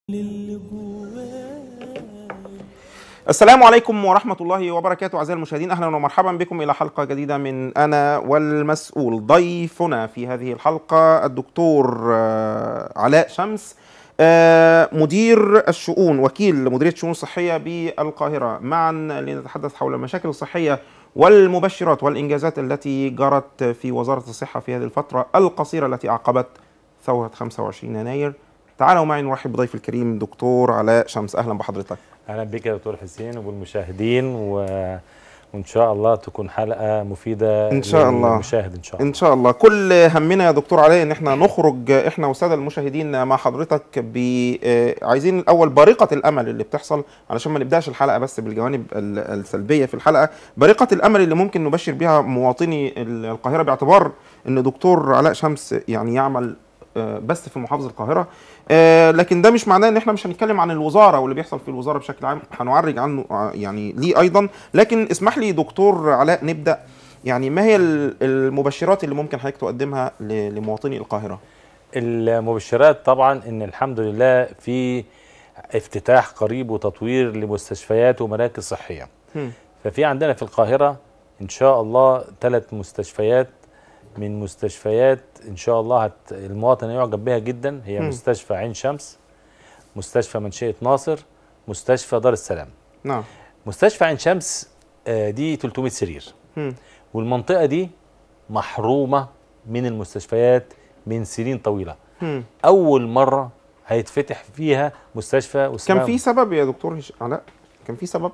السلام عليكم ورحمة الله وبركاته أعزائي المشاهدين أهلا ومرحبا بكم إلى حلقة جديدة من أنا والمسؤول ضيفنا في هذه الحلقة الدكتور آه، علاء شمس آه، مدير الشؤون وكيل مديرية الشؤون الصحية بالقاهرة معا لنتحدث حول المشاكل الصحية والمبشرات والإنجازات التي جرت في وزارة الصحة في هذه الفترة القصيرة التي أعقبت ثورة 25 يناير تعالوا معي نرحب بضيف الكريم دكتور علاء شمس أهلا بحضرتك اهلا بك يا دكتور حسين وبالمشاهدين و... وان شاء الله تكون حلقه مفيده إن شاء الله. للمشاهد ان شاء الله ان شاء الله كل همنا يا دكتور علاء ان احنا نخرج احنا والساده المشاهدين مع حضرتك ب آه، عايزين الاول بارقه الامل اللي بتحصل علشان ما نبداش الحلقه بس بالجوانب ال- السلبيه في الحلقه بارقه الامل اللي ممكن نبشر بها مواطني ال- القاهره باعتبار ان دكتور علاء شمس يعني يعمل آه، بس في محافظه القاهره آه، لكن ده مش معناه ان احنا مش هنتكلم عن الوزاره واللي بيحصل في الوزاره بشكل عام هنعرج عنه آه، يعني ليه ايضا لكن اسمح لي دكتور علاء نبدا يعني ما هي ال- المبشرات اللي ممكن حضرتك تقدمها ل- لمواطني القاهره المبشرات طبعا ان الحمد لله في افتتاح قريب وتطوير لمستشفيات ومراكز صحيه هم. ففي عندنا في القاهره ان شاء الله ثلاث مستشفيات من مستشفيات ان شاء الله هت المواطن يعجب بها جدا هي مم. مستشفى عين شمس مستشفى منشيه ناصر مستشفى دار السلام نعم مستشفى عين شمس آه، دي 300 سرير هم. والمنطقه دي محرومه من المستشفيات من سنين طويله هم. اول مره هيتفتح فيها مستشفى واسمها كان في سبب يا دكتور هش- علاء كان في سبب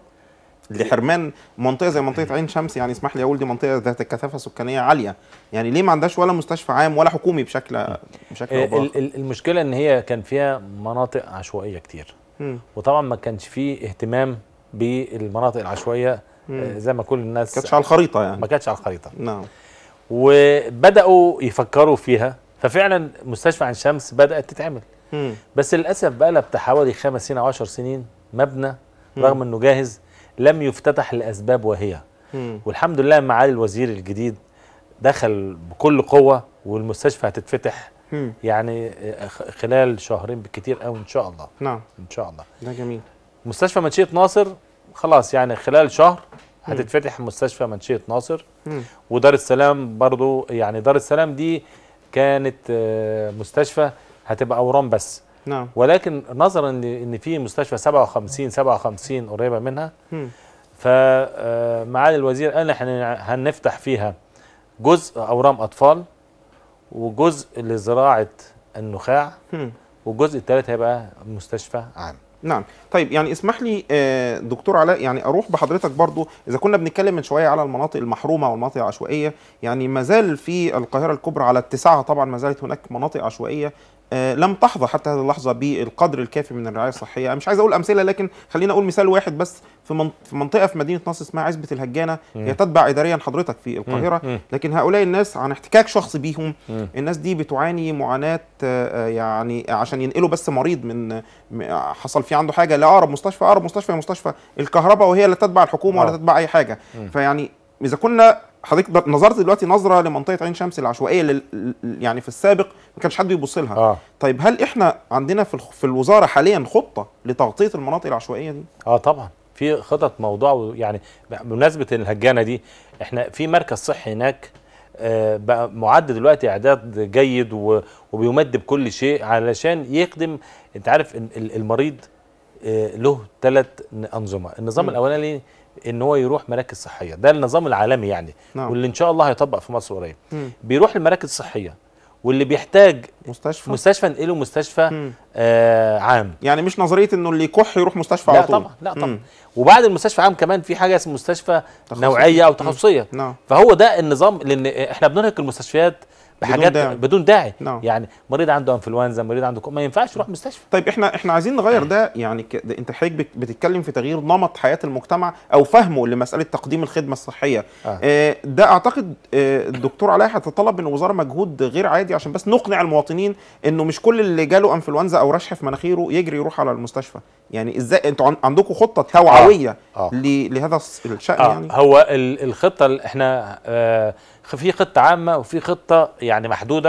لحرمان منطقه زي منطقه عين شمس يعني اسمح لي اقول دي منطقه ذات كثافه سكانيه عاليه يعني ليه ما عندهاش ولا مستشفى عام ولا حكومي بشكل بشكل آه، او باخر ال- ال- المشكله ان هي كان فيها مناطق عشوائيه كتير هم. وطبعا ما كانش فيه اهتمام بالمناطق العشوائيه آه، مم. زي ما كل الناس كانتش على الخريطه يعني ما كانتش على الخريطه نعم وبداوا يفكروا فيها ففعلا مستشفى عين شمس بدات تتعمل هم. بس للاسف بقى لها بتاع حوالي خمس سنين او 10 سنين مبنى مم. رغم انه جاهز لم يفتتح لاسباب وهي هم. والحمد لله معالي الوزير الجديد دخل بكل قوه والمستشفى هتتفتح هم. يعني آه، خ- خلال شهرين بالكتير قوي ان شاء الله نعم ان شاء الله ده جميل مستشفى منشيه ناصر خلاص يعني خلال شهر هتتفتح مستشفى منشيه ناصر هم. ودار السلام برضو يعني دار السلام دي كانت آه، مستشفى هتبقى اورام بس نعم ولكن نظرا ان ان في مستشفى 57 57 قريبه منها هم. فمعالي الوزير قال احنا هنفتح فيها جزء اورام اطفال وجزء لزراعه النخاع هم. والجزء الثالث هيبقى مستشفى عام نعم طيب يعني اسمح لي آه، دكتور علاء يعني اروح بحضرتك برضو اذا كنا بنتكلم من شويه على المناطق المحرومه والمناطق العشوائيه يعني ما زال في القاهره الكبرى على اتساعها طبعا ما زالت هناك مناطق عشوائيه آه، لم تحظى حتى هذه اللحظه بالقدر الكافي من الرعايه الصحيه أنا مش عايز اقول امثله لكن خلينا اقول مثال واحد بس في من- في منطقه في مدينه نصر اسمها عزبه الهجانه هي تتبع اداريا حضرتك في القاهره مم. لكن هؤلاء الناس عن احتكاك شخصي بيهم مم. الناس دي بتعاني معاناه آه، يعني عشان ينقلوا بس مريض من م- حصل في عنده حاجه لاقرب مستشفى اقرب مستشفى هي مستشفى الكهرباء وهي لا تتبع الحكومه ولا آه. تتبع اي حاجه مم. فيعني اذا كنا حضرتك د- نظرت دلوقتي نظره لمنطقه عين شمس العشوائيه لل... يعني في السابق ما كانش حد بيبص لها اه طيب هل احنا عندنا في الخ- في الوزاره حاليا خطه لتغطيه المناطق العشوائيه دي اه طبعا في خطط موضوع يعني بمناسبه الهجانه دي احنا في مركز صحي هناك آه، بقى معد دلوقتي اعداد جيد و- وبيمد بكل شيء علشان يخدم انت عارف إن ال- المريض آه، له ثلاث انظمه النظام مم. الاولاني ان هو يروح مراكز صحيه ده النظام العالمي يعني نعم. واللي ان شاء الله هيطبق في مصر قريب مم. بيروح المراكز الصحيه واللي بيحتاج مستشفى مستشفى نقله مستشفى مم. آه عام يعني مش نظريه انه اللي يكح يروح مستشفى لا على طول طبعا لا طبعا مم. وبعد المستشفى عام كمان في حاجه اسمها مستشفى تخصصي. نوعيه او تخصصيه نعم فهو ده النظام لان احنا بنرهق المستشفيات بحاجات داعي. بدون داعي نعم. يعني مريض عنده انفلونزا مريض عنده كو- ما ينفعش يروح مستشفى طيب احنا احنا عايزين نغير ده يعني ك... ده انت حضرتك بت- بتتكلم في تغيير نمط حياه المجتمع او فهمه لمساله تقديم الخدمه الصحيه آه. آه ده اعتقد آه الدكتور علاء هتتطلب من الوزاره مجهود غير عادي عشان بس نقنع المواطنين انه مش كل اللي جاله انفلونزا او رشح في مناخيره يجري يروح على المستشفى يعني ازاي انتوا عن- عندكم خطه توعويه آه. ل... لهذا الص- الشان آه يعني هو ال- الخطه اللي احنا آه في خطه عامه وفي خطه يعني محدوده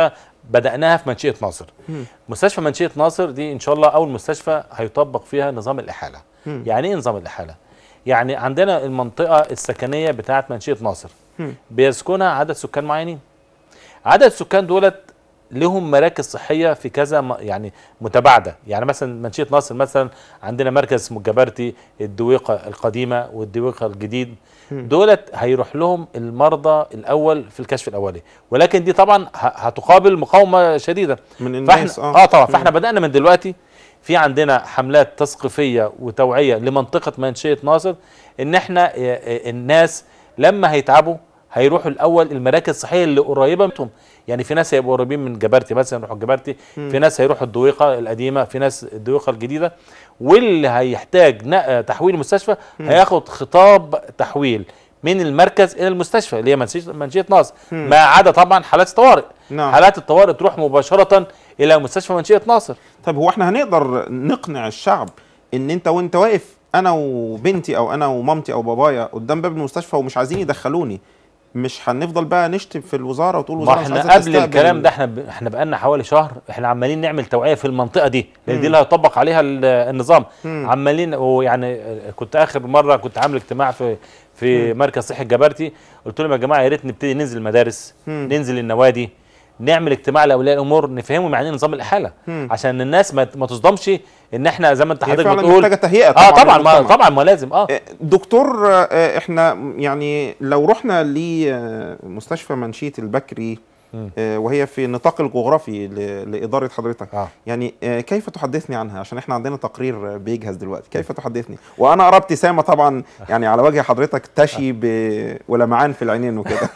بدأناها في منشئة ناصر مستشفى منشئة ناصر دي إن شاء الله أول مستشفى هيطبق فيها نظام الإحالة مم. يعني إيه نظام الإحالة؟ يعني عندنا المنطقة السكنية بتاعة منشئة ناصر مم. بيسكنها عدد سكان معينين عدد السكان دولت لهم مراكز صحية في كذا م- يعني متباعدة يعني مثلا منشية ناصر مثلا عندنا مركز اسمه الجبرتي الدويقة القديمة والدويقة الجديد دولت هيروح لهم المرضى الأول في الكشف الأولي ولكن دي طبعا ه- هتقابل مقاومة شديدة من الناس فاحنا اه طبعا فاحنا بدأنا من دلوقتي في عندنا حملات تثقيفية وتوعية لمنطقة منشية ناصر ان احنا آه، آه، الناس لما هيتعبوا هيروحوا الاول المراكز الصحيه اللي قريبه منهم يعني في ناس هيبقوا قريبين من جبرتي مثلا يروحوا جبرتي في ناس هيروحوا الدويقه القديمه في ناس الدويقه الجديده واللي هيحتاج نق- تحويل مستشفى هياخد خطاب تحويل من المركز الى المستشفى اللي هي منشيه منشيه ناصر ما عدا طبعا حالات الطوارئ نعم. حالات الطوارئ تروح مباشره الى مستشفى منشيه ناصر طيب هو احنا هنقدر نقنع الشعب ان انت وانت واقف انا وبنتي او انا ومامتي او بابايا قدام باب المستشفى ومش عايزين يدخلوني مش هنفضل بقى نشتم في الوزاره وتقول ما الوزاره مش احنا عايزة قبل تستقبل. الكلام ده احنا ب... احنا بقالنا حوالي شهر احنا عمالين نعمل توعيه في المنطقه دي لان دي اللي هيطبق عليها ال- النظام عمالين ويعني كنت اخر مره كنت عامل اجتماع في في مركز صحي الجبرتي قلت لهم يا جماعه يا ريت نبتدي ننزل المدارس ننزل النوادي نعمل اجتماع لاولياء الامور نفهمهم يعني ايه نظام الاحاله عشان الناس ما, ما تصدمش ان احنا زي ما انت هي حضرتك فعلا بتقول محتاجه تهيئه اه طبعا ما للمجتمع. طبعا ما لازم اه آه، دكتور آه، احنا يعني لو رحنا لمستشفى منشية البكري مم. آه، وهي في النطاق الجغرافي ل- لإدارة حضرتك آه. يعني آه، كيف تحدثني عنها عشان احنا عندنا تقرير آه، بيجهز دلوقتي كيف تحدثني وانا ارى ابتسامة طبعا يعني على وجه حضرتك تشي ب- ولمعان في العينين وكده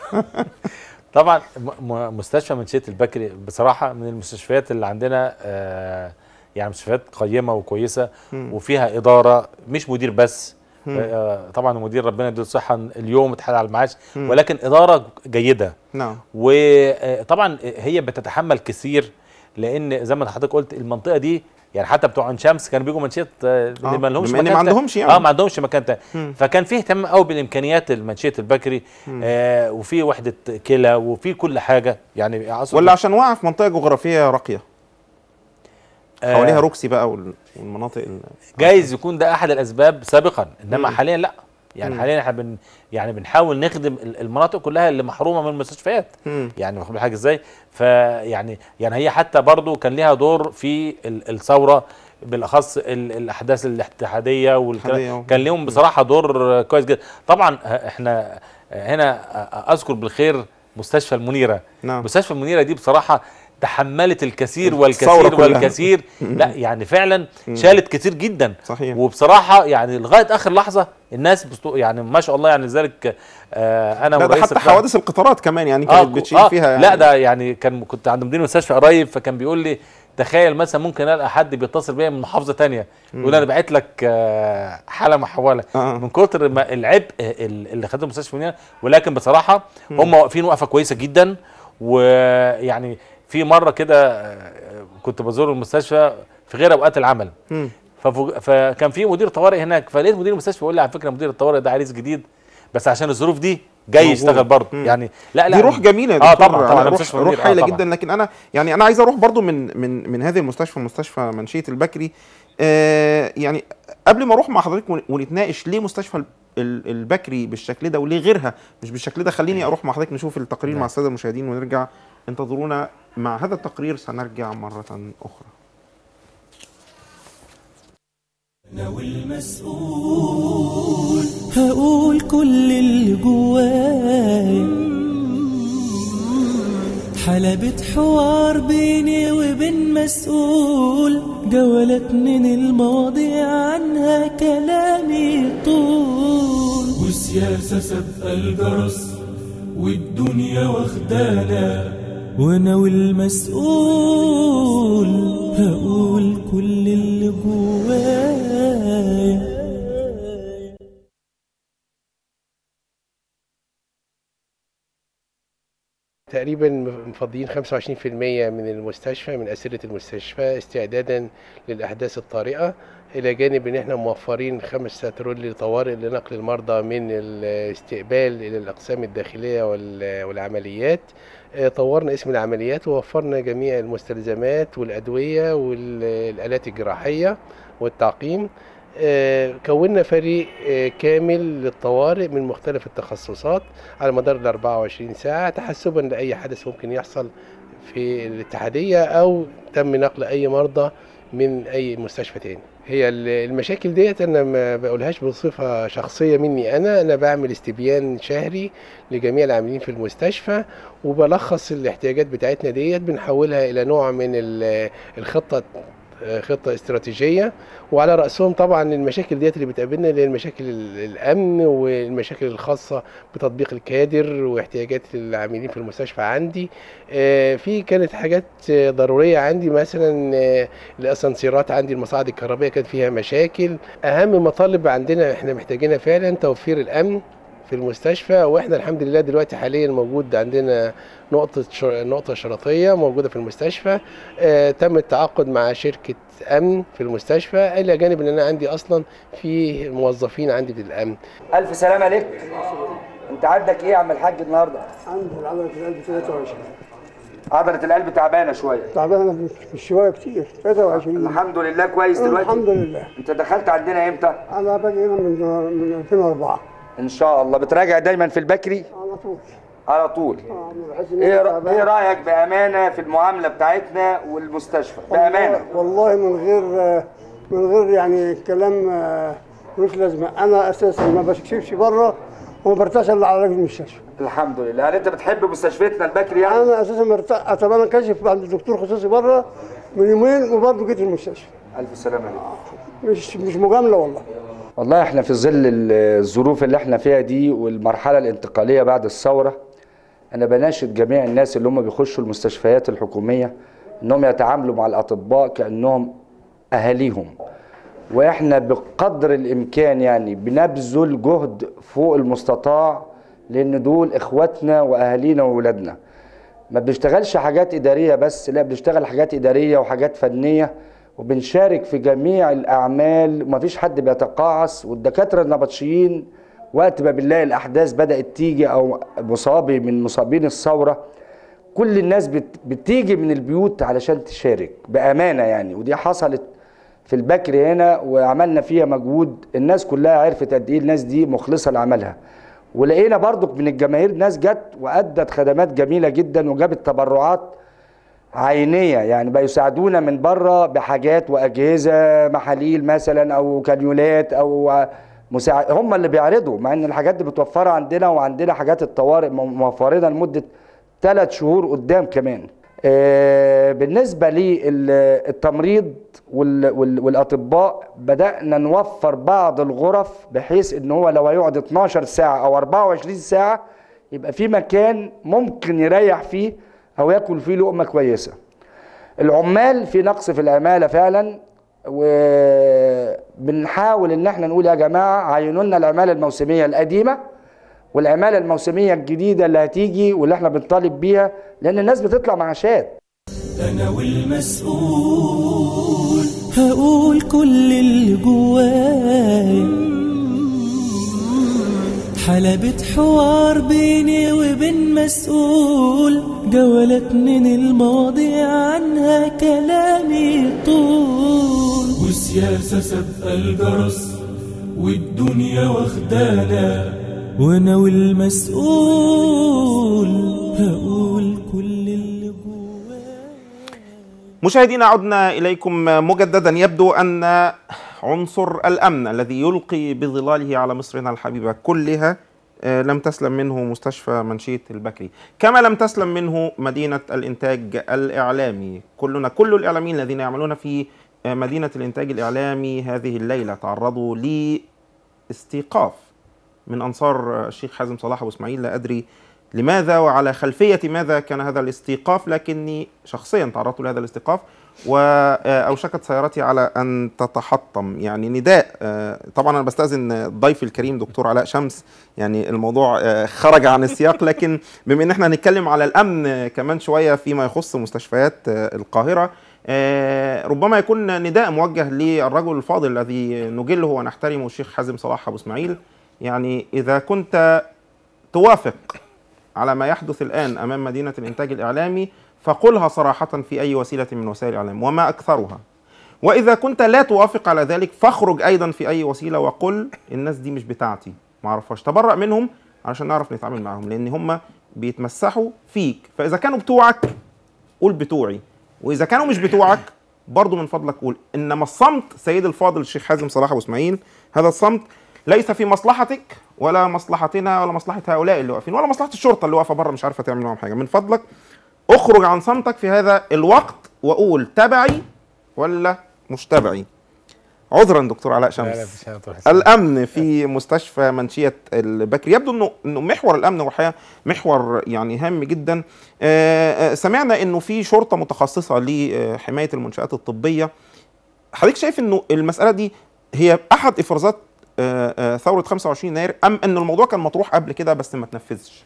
طبعا م- م- مستشفى منشيه البكري بصراحه من المستشفيات اللي عندنا آه يعني مستشفيات قيمه وكويسه وفيها اداره مش مدير بس آه طبعا المدير ربنا يديله الصحه اليوم اتحال على المعاش ولكن اداره جيده نعم وطبعا هي بتتحمل كثير لان زي ما حضرتك قلت المنطقه دي يعني حتى بتوع عين شمس كانوا بيجوا منشيه آه، آه، اللي ما لهمش بما إن مكان ما تاني. عندهمش يعني. اه ما عندهمش مكان تاني فكان فيه اهتمام قوي بالامكانيات المنشيه البكري آه وفي وحده كلى وفي كل حاجه يعني أقصد ولا عشان واقع في منطقة جغرافية راقية آه، حواليها روكسي بقى وال- والمناطق ال- جايز يكون ده احد الاسباب سابقا انما حاليا لا يعني حاليا احنا بن يعني بنحاول نخدم ال- المناطق كلها اللي محرومه من المستشفيات مم. يعني واخد بالك حاجه ازاي فيعني يعني هي حتى برضو كان ليها دور في ال- الثوره بالاخص ال- الاحداث الاتحاديه الاتحادية، والكلام آه. كان لهم بصراحه دور كويس جدا طبعا احنا هنا اذكر بالخير مستشفى المنيره نعم. مستشفى المنيره دي بصراحه تحملت الكثير الثورة والكثير كلها. والكثير لا يعني فعلا شالت كتير جدا صحيح. وبصراحه يعني لغايه اخر لحظه الناس بستو يعني ما شاء الله يعني لذلك آه انا لا ده ورئيس حتى القطاع- حوادث القطارات كمان يعني آه كانت بتشيل آه فيها يعني لا ده يعني كان كنت عند مدير المستشفى قريب فكان بيقول لي تخيل مثلا ممكن القى حد بيتصل بيا من محافظه تانية يقول انا بعت لك آه، حاله محوله آه. من كتر ما العبء ال- اللي خده المستشفى مننا ولكن بصراحه هم واقفين وقفه كويسه جدا ويعني في مره كده آه، كنت بزور المستشفى في غير اوقات العمل مم. ففوج- فكان في مدير طوارئ هناك فلقيت مدير المستشفى بيقول لي على فكره مدير الطوارئ ده عريس جديد بس عشان الظروف دي جاي موجود. يشتغل برضه مم. يعني لا لا دي روح جميله يا اه دكتور طبعا طبعا يعني روح مستشفى روح منير، آه هايله طبعاً. جدا لكن انا يعني انا عايز اروح برضو من من من هذه المستشفى مستشفى منشيه البكري آه يعني قبل ما اروح مع حضرتك ون- ونتناقش ليه مستشفى ال- ال- البكري بالشكل ده وليه غيرها مش بالشكل ده خليني اروح مع حضرتك نشوف التقرير مع الساده المشاهدين ونرجع انتظرونا مع هذا التقرير سنرجع مره اخرى هقول كل اللي جوايا حلبة حوار بيني وبين مسؤول جولت من الماضي عنها كلامي طول وسياسة سابقة الجرس والدنيا واخدانا وانا والمسؤول هقول كل اللي جوايا تقريبا مفضيين 25% من المستشفى من أسرة المستشفى استعدادا للأحداث الطارئة إلى جانب إن إحنا موفرين خمسة ترول طوارئ لنقل المرضى من الاستقبال إلى الأقسام الداخلية وال- والعمليات آه، طورنا اسم العمليات ووفرنا جميع المستلزمات والأدوية والآلات الجراحية والتعقيم آه، كونا فريق آه، كامل للطوارئ من مختلف التخصصات على مدار ال 24 ساعة تحسبا لأي حدث ممكن يحصل في الاتحادية أو تم نقل أي مرضى من أي مستشفى تاني هي ال- المشاكل ديت أنا ما بقولهاش بصفة شخصية مني أنا أنا بعمل استبيان شهري لجميع العاملين في المستشفى وبلخص الاحتياجات بتاعتنا ديت بنحولها إلى نوع من ال- الخطة آه، خطة استراتيجية وعلى رأسهم طبعا المشاكل ديت اللي بتقابلنا اللي هي المشاكل ال- الأمن والمشاكل الخاصة بتطبيق الكادر واحتياجات العاملين في المستشفى عندي آه، في كانت حاجات آه، ضرورية عندي مثلا آه، الأسانسيرات عندي المصاعد الكهربائية كانت فيها مشاكل أهم مطالب عندنا احنا محتاجينها فعلا توفير الأمن في المستشفى واحنا الحمد لله دلوقتي حاليا موجود عندنا نقطة شر... نقطة شرطية موجودة في المستشفى آه تم التعاقد مع شركة أمن في المستشفى إلى جانب إن أنا عندي أصلا في موظفين عندي في الأمن ألف سلامة عليك أنت عندك إيه يا عم الحاج النهاردة؟ عندي العضلة في القلب 23 عضلة القلب تعبانة شوية تعبانة مش- مش شوية كتير 23 الحمد لله كويس دلوقتي الحمد لله أنت دخلت عندنا إمتى؟ أنا باجي هنا من من 2004 إن شاء الله بتراجع دايما في البكري على طول على طول آه، بحس إن إيه, أنا رأ... تعبان. إيه رأيك بأمانة في المعاملة بتاعتنا والمستشفى؟ بأمانة والله والله من غير من غير يعني كلام آه، ملوش لازمة أنا أساسا ما بكشفش بره وما برتاحش إلا على راجل المستشفى الحمد لله هل أنت بتحب مستشفيتنا البكري يعني؟ أنا أساسا مرتاح طب أنا كاشف عند دكتور خصوصي بره من يومين وبرضه جيت المستشفى ألف سلامة عليك مش مش مجاملة والله والله احنا في ظل ال- الظروف اللي احنا فيها دي والمرحلة الانتقالية بعد الثورة انا بناشد جميع الناس اللي هم بيخشوا المستشفيات الحكومية انهم يتعاملوا مع الاطباء كانهم اهاليهم واحنا بقدر الامكان يعني بنبذل جهد فوق المستطاع لان دول اخواتنا واهالينا واولادنا ما بنشتغلش حاجات إدارية بس لا بنشتغل حاجات إدارية وحاجات فنية وبنشارك في جميع الأعمال ومفيش حد بيتقاعس والدكاترة النبطشيين وقت ما بنلاقي الأحداث بدأت تيجي أو مصابي من مصابين الثورة كل الناس بت بتيجي من البيوت علشان تشارك بأمانة يعني ودي حصلت في البكر هنا وعملنا فيها مجهود الناس كلها عرفت قد ايه الناس دي مخلصه لعملها ولقينا برضك من الجماهير ناس جت وادت خدمات جميله جدا وجابت تبرعات عينيه يعني بقى يساعدونا من بره بحاجات واجهزه محاليل مثلا او كانيولات او مساعد هم اللي بيعرضوا مع ان الحاجات دي متوفره عندنا وعندنا حاجات الطوارئ موفرينها لمده ثلاث شهور قدام كمان آه، بالنسبه للتمريض وال- وال- والاطباء بدانا نوفر بعض الغرف بحيث ان هو لو هيقعد 12 ساعه او 24 ساعه يبقى في مكان ممكن يريح فيه او ياكل فيه لقمه كويسه العمال في نقص في العماله فعلا وبنحاول ان احنا نقول يا جماعه عينوا لنا العماله الموسميه القديمه والعماله الموسميه الجديده اللي هتيجي واللي احنا بنطالب بيها لان الناس بتطلع معاشات أنا والمسؤول هقول كل اللي جوايا حلبة حوار بيني وبين مسؤول جولات من الماضي عنها كلامي طول وسياسة سابقة الجرس والدنيا واخدانا وانا والمسؤول هقول كل اللي جوايا مشاهدينا عدنا إليكم مجددا يبدو أن عنصر الأمن الذي يلقي بظلاله على مصرنا الحبيبة كلها آه، لم تسلم منه مستشفى منشية البكري كما لم تسلم منه مدينة الإنتاج الإعلامي كلنا كل الإعلاميين الذين يعملون في آه، مدينة الإنتاج الإعلامي هذه الليلة تعرضوا لاستيقاف من أنصار الشيخ حازم صلاح أبو إسماعيل لا أدري لماذا وعلى خلفية ماذا كان هذا الاستيقاف لكني شخصيا تعرضت لهذا الاستيقاف وأوشكت سيارتي على أن تتحطم يعني نداء آه، طبعا أنا بستأذن ضيفي الكريم دكتور علاء شمس يعني الموضوع آه، خرج عن السياق لكن بما أن احنا هنتكلم على الأمن آه، كمان شوية فيما يخص مستشفيات آه، القاهرة آه، ربما يكون نداء موجه للرجل الفاضل الذي نجله ونحترمه الشيخ حازم صلاح أبو إسماعيل يعني إذا كنت توافق على ما يحدث الآن أمام مدينة الإنتاج الإعلامي فقلها صراحة في أي وسيلة من وسائل الإعلام وما أكثرها وإذا كنت لا توافق على ذلك فاخرج أيضا في أي وسيلة وقل الناس دي مش بتاعتي ما أعرفهاش تبرأ منهم علشان نعرف نتعامل معاهم لأن هم بيتمسحوا فيك فإذا كانوا بتوعك قول بتوعي وإذا كانوا مش بتوعك برضو من فضلك قول إنما الصمت سيد الفاضل الشيخ حازم صلاح أبو إسماعيل هذا الصمت ليس في مصلحتك ولا مصلحتنا ولا مصلحة هؤلاء اللي واقفين ولا مصلحة الشرطة اللي واقفة بره مش عارفة تعمل معاهم حاجة من فضلك اخرج عن صمتك في هذا الوقت وقول تبعي ولا مش تبعي عذرا دكتور علاء لا لا شمس مش هنطرح السؤال. الامن في مستشفى منشيه البكري يبدو انه انه محور الامن والحقيقه محور يعني هام جدا آه، آه، سمعنا انه في شرطه متخصصه لحمايه المنشات الطبيه حضرتك شايف انه المساله دي هي احد افرازات آه، آه، ثوره 25 يناير ام ان الموضوع كان مطروح قبل كده بس ما تنفذش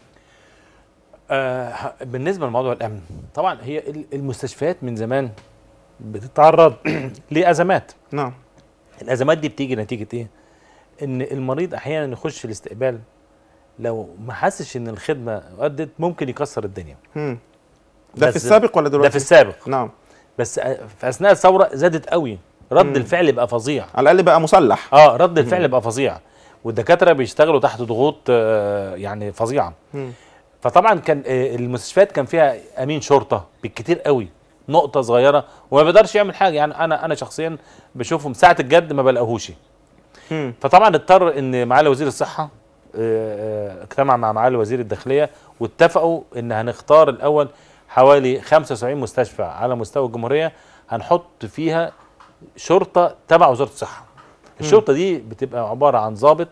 آه ه- بالنسبه لموضوع الامن طبعا هي ال- المستشفيات من زمان بتتعرض لازمات نعم الازمات دي بتيجي نتيجه ايه ان المريض احيانا يخش الاستقبال لو ما حسش ان الخدمه ادت ممكن يكسر الدنيا مم. ده في بس- السابق ولا دلوقتي ده في السابق نعم بس آه، في اثناء الثوره زادت قوي رد مم. الفعل بقى فظيع على الاقل بقى مسلح اه رد الفعل بقى فظيع والدكاتره بيشتغلوا تحت ضغوط آه، يعني فظيعه مم. فطبعا كان آه، المستشفيات كان فيها امين شرطه بالكتير قوي نقطه صغيره وما بيقدرش يعمل حاجه يعني انا انا شخصيا بشوفهم ساعه الجد ما بلاقوهوش مم. فطبعا اضطر ان معالي وزير الصحه آه، آه، اجتمع مع معالي وزير الداخليه واتفقوا ان هنختار الاول حوالي 75 مستشفى على مستوى الجمهوريه هنحط فيها شرطه تبع وزاره الصحه الشرطه دي بتبقى عباره عن ضابط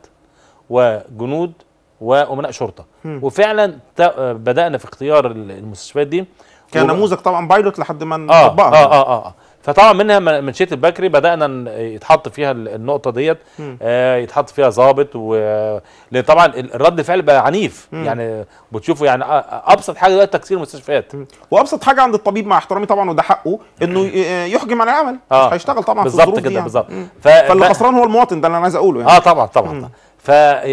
وجنود وامناء شرطه مم. وفعلا ت- آه، بدانا في اختيار ال- المستشفيات دي كان وب- نموذج طبعا بايلوت لحد ما اه نطبقها اه اه اه فطبعا منها من- منشيه البكري بدانا ن- يتحط فيها ال- النقطه ديت مم. آه يتحط فيها ضابط و لان طبعا ال- الرد الفعل بقى عنيف مم. يعني بتشوفوا يعني آه، ابسط حاجه دلوقتي تكسير المستشفيات وابسط حاجه عند الطبيب مع احترامي طبعا وده حقه انه ي- يحجم على العمل آه. مش هيشتغل طبعا في بالظبط الظروف دي كده يعني. بالظبط مم. ف... فاللي ف- خسران هو المواطن ده اللي انا عايز اقوله يعني اه طبعا طبعا مم. ف...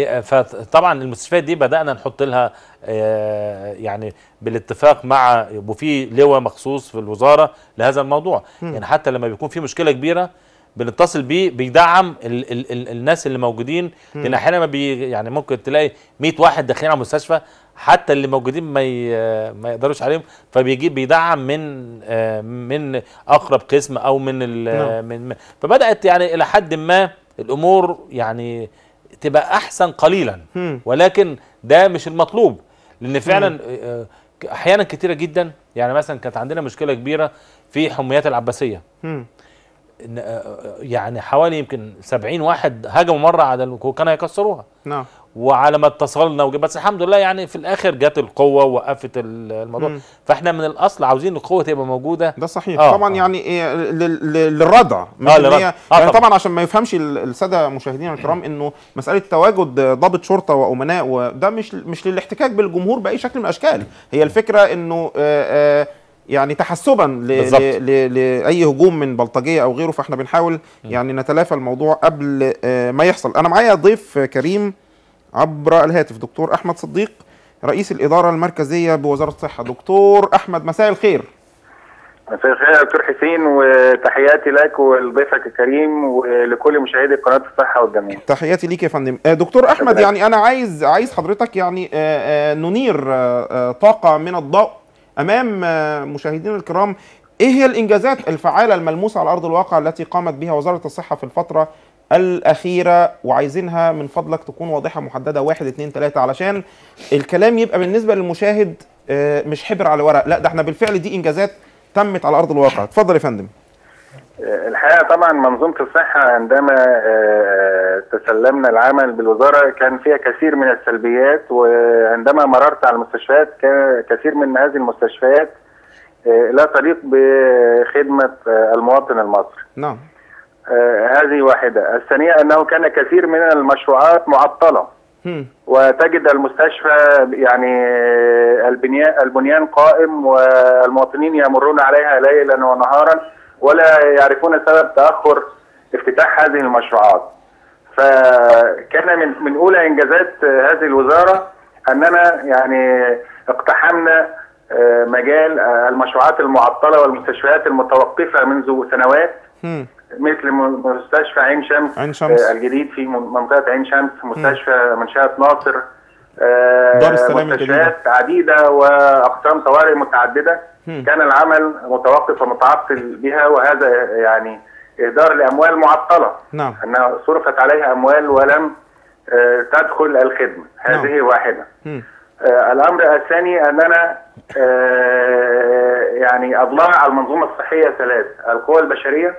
فطبعا المستشفيات دي بدانا نحط لها آه، يعني بالاتفاق مع وفي لواء مخصوص في الوزاره لهذا الموضوع يعني حتى لما بيكون في مشكله كبيره بنتصل بيه بيدعم ال ال ال الناس اللي موجودين لان احيانا ما بي يعني ممكن تلاقي 100 واحد داخلين على المستشفى حتى اللي موجودين ما ي... ما يقدروش عليهم فبيجيب بيدعم من آه، من اقرب قسم او من ال نعم. من من- فبدات يعني الى حد ما الامور يعني تبقى احسن قليلا مم. ولكن ده مش المطلوب لان فعلا آه، آه، احيانا كتيره جدا يعني مثلا كانت عندنا مشكله كبيره في حميات العباسيه مم. إن، آه، آه، يعني حوالي يمكن 70 واحد هجموا مره على ال- وكانوا يكسروها نعم وعلى ما اتصلنا وج- بس الحمد لله يعني في الاخر جت القوه ووقفت ال- الموضوع مم. فاحنا من الاصل عاوزين القوه تبقى موجوده ده صحيح آه، طبعا آه. يعني إيه لل- لل- للردع مش آه، إن للردع. هي- آه، يعني طبعا. طبعا عشان ما يفهمش ال- الساده مشاهدينا الكرام انه مساله تواجد ضابط شرطه وامناء وده مش مش للاحتكاك بالجمهور باي شكل من الاشكال هي الفكره انه آه، آه، يعني تحسبا ل- بالظبط. ل- ل- لاي هجوم من بلطجيه او غيره فاحنا بنحاول يعني نتلافى الموضوع قبل آه، ما يحصل انا معايا ضيف كريم عبر الهاتف دكتور احمد صديق رئيس الاداره المركزيه بوزاره الصحه دكتور احمد مساء الخير مساء الخير يا دكتور حسين وتحياتي لك ولضيفك الكريم ولكل مشاهدي قناه الصحه والجميع. تحياتي ليك يا فندم آه، دكتور احمد شكراً. يعني انا عايز عايز حضرتك يعني آه، آه، ننير آه، آه، طاقه من الضوء امام آه، مشاهدينا الكرام ايه هي الانجازات الفعاله الملموسه على ارض الواقع التي قامت بها وزاره الصحه في الفتره الاخيره وعايزينها من فضلك تكون واضحه محدده واحد اتنين تلاته علشان الكلام يبقى بالنسبه للمشاهد آه، مش حبر على ورق لا ده احنا بالفعل دي انجازات تمت على ارض الواقع اتفضل يا فندم الحقيقه طبعا منظومه الصحه عندما آه، تسلمنا العمل بالوزاره كان فيها كثير من السلبيات وعندما مررت على المستشفيات كان كثير من هذه المستشفيات آه، لا تليق بخدمه آه، المواطن المصري. نعم آه، هذه واحده، الثانيه انه كان كثير من المشروعات معطله. هم. وتجد المستشفى يعني البنيان البنيان قائم والمواطنين يمرون عليها ليلا ونهارا ولا يعرفون سبب تاخر افتتاح هذه المشروعات. فكان من من اولى انجازات هذه الوزاره اننا يعني اقتحمنا آه، مجال آه، المشروعات المعطله والمستشفيات المتوقفه منذ سنوات هم. مثل م- مستشفى عين شمس عين شمس. آه، الجديد في من- منطقه عين شمس مستشفى منشاه ناصر آه، دار السلام مستشفيات عديده واقسام طوارئ متعدده هم. كان العمل متوقف ومتعطل بها وهذا يعني اهدار لاموال معطله نعم انها صرفت عليها اموال ولم آه، تدخل الخدمه هذه نعم. واحده هم. آه، الامر الثاني اننا آه، يعني اضلاع المنظومه الصحيه ثلاث القوى البشريه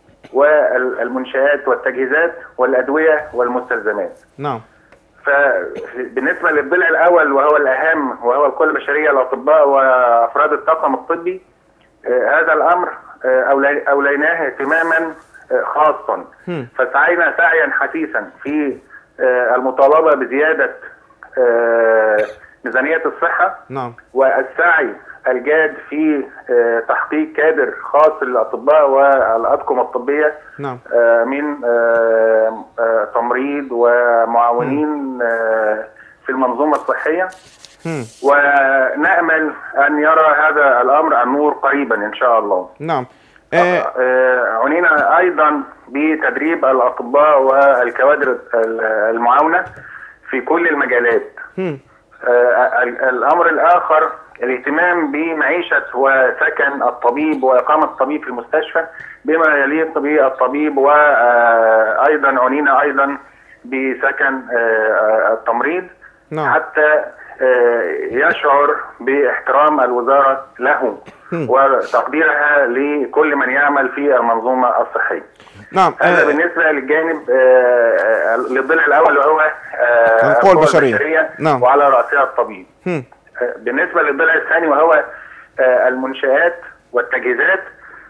والمنشآت والتجهيزات والادويه والمستلزمات نعم فبالنسبه للضلع الاول وهو الاهم وهو القوى البشريه الاطباء وافراد الطاقم الطبي آه، هذا الامر آه، أولي- اوليناه اهتماما آه، خاصا هم. فسعينا سعيا حثيثا في آه، المطالبه بزياده آه، ميزانيه الصحه نعم والسعي الجاد في آه، تحقيق كادر خاص للاطباء والاطقم الطبيه نعم آه، من آه، آه، تمريض ومعاونين آه، في المنظومه الصحيه هم. ونامل ان يرى هذا الامر النور قريبا ان شاء الله. نعم آه آه، عنينا ايضا بتدريب الاطباء والكوادر ال- المعاونه في كل المجالات. هم. آه، ال- الامر الاخر الاهتمام بمعيشه وسكن الطبيب واقامه الطبيب في المستشفى بما يليق بالطبيب وايضا عنينا ايضا بسكن آه، التمريض نعم حتى آه، يشعر باحترام الوزاره له هم. وتقديرها لكل من يعمل في المنظومه الصحيه. نعم هذا آه بالنسبه للجانب آه، آه، للضلع الاول وهو آه، القوى البشرية. نعم. وعلى راسها الطبيب. هم. آه، بالنسبه للضلع الثاني وهو آه، المنشآت والتجهيزات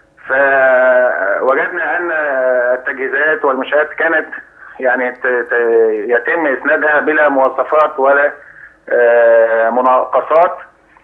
فوجدنا ان التجهيزات والمنشآت كانت يعني ت- ت- يتم اسنادها بلا مواصفات ولا آه، مناقصات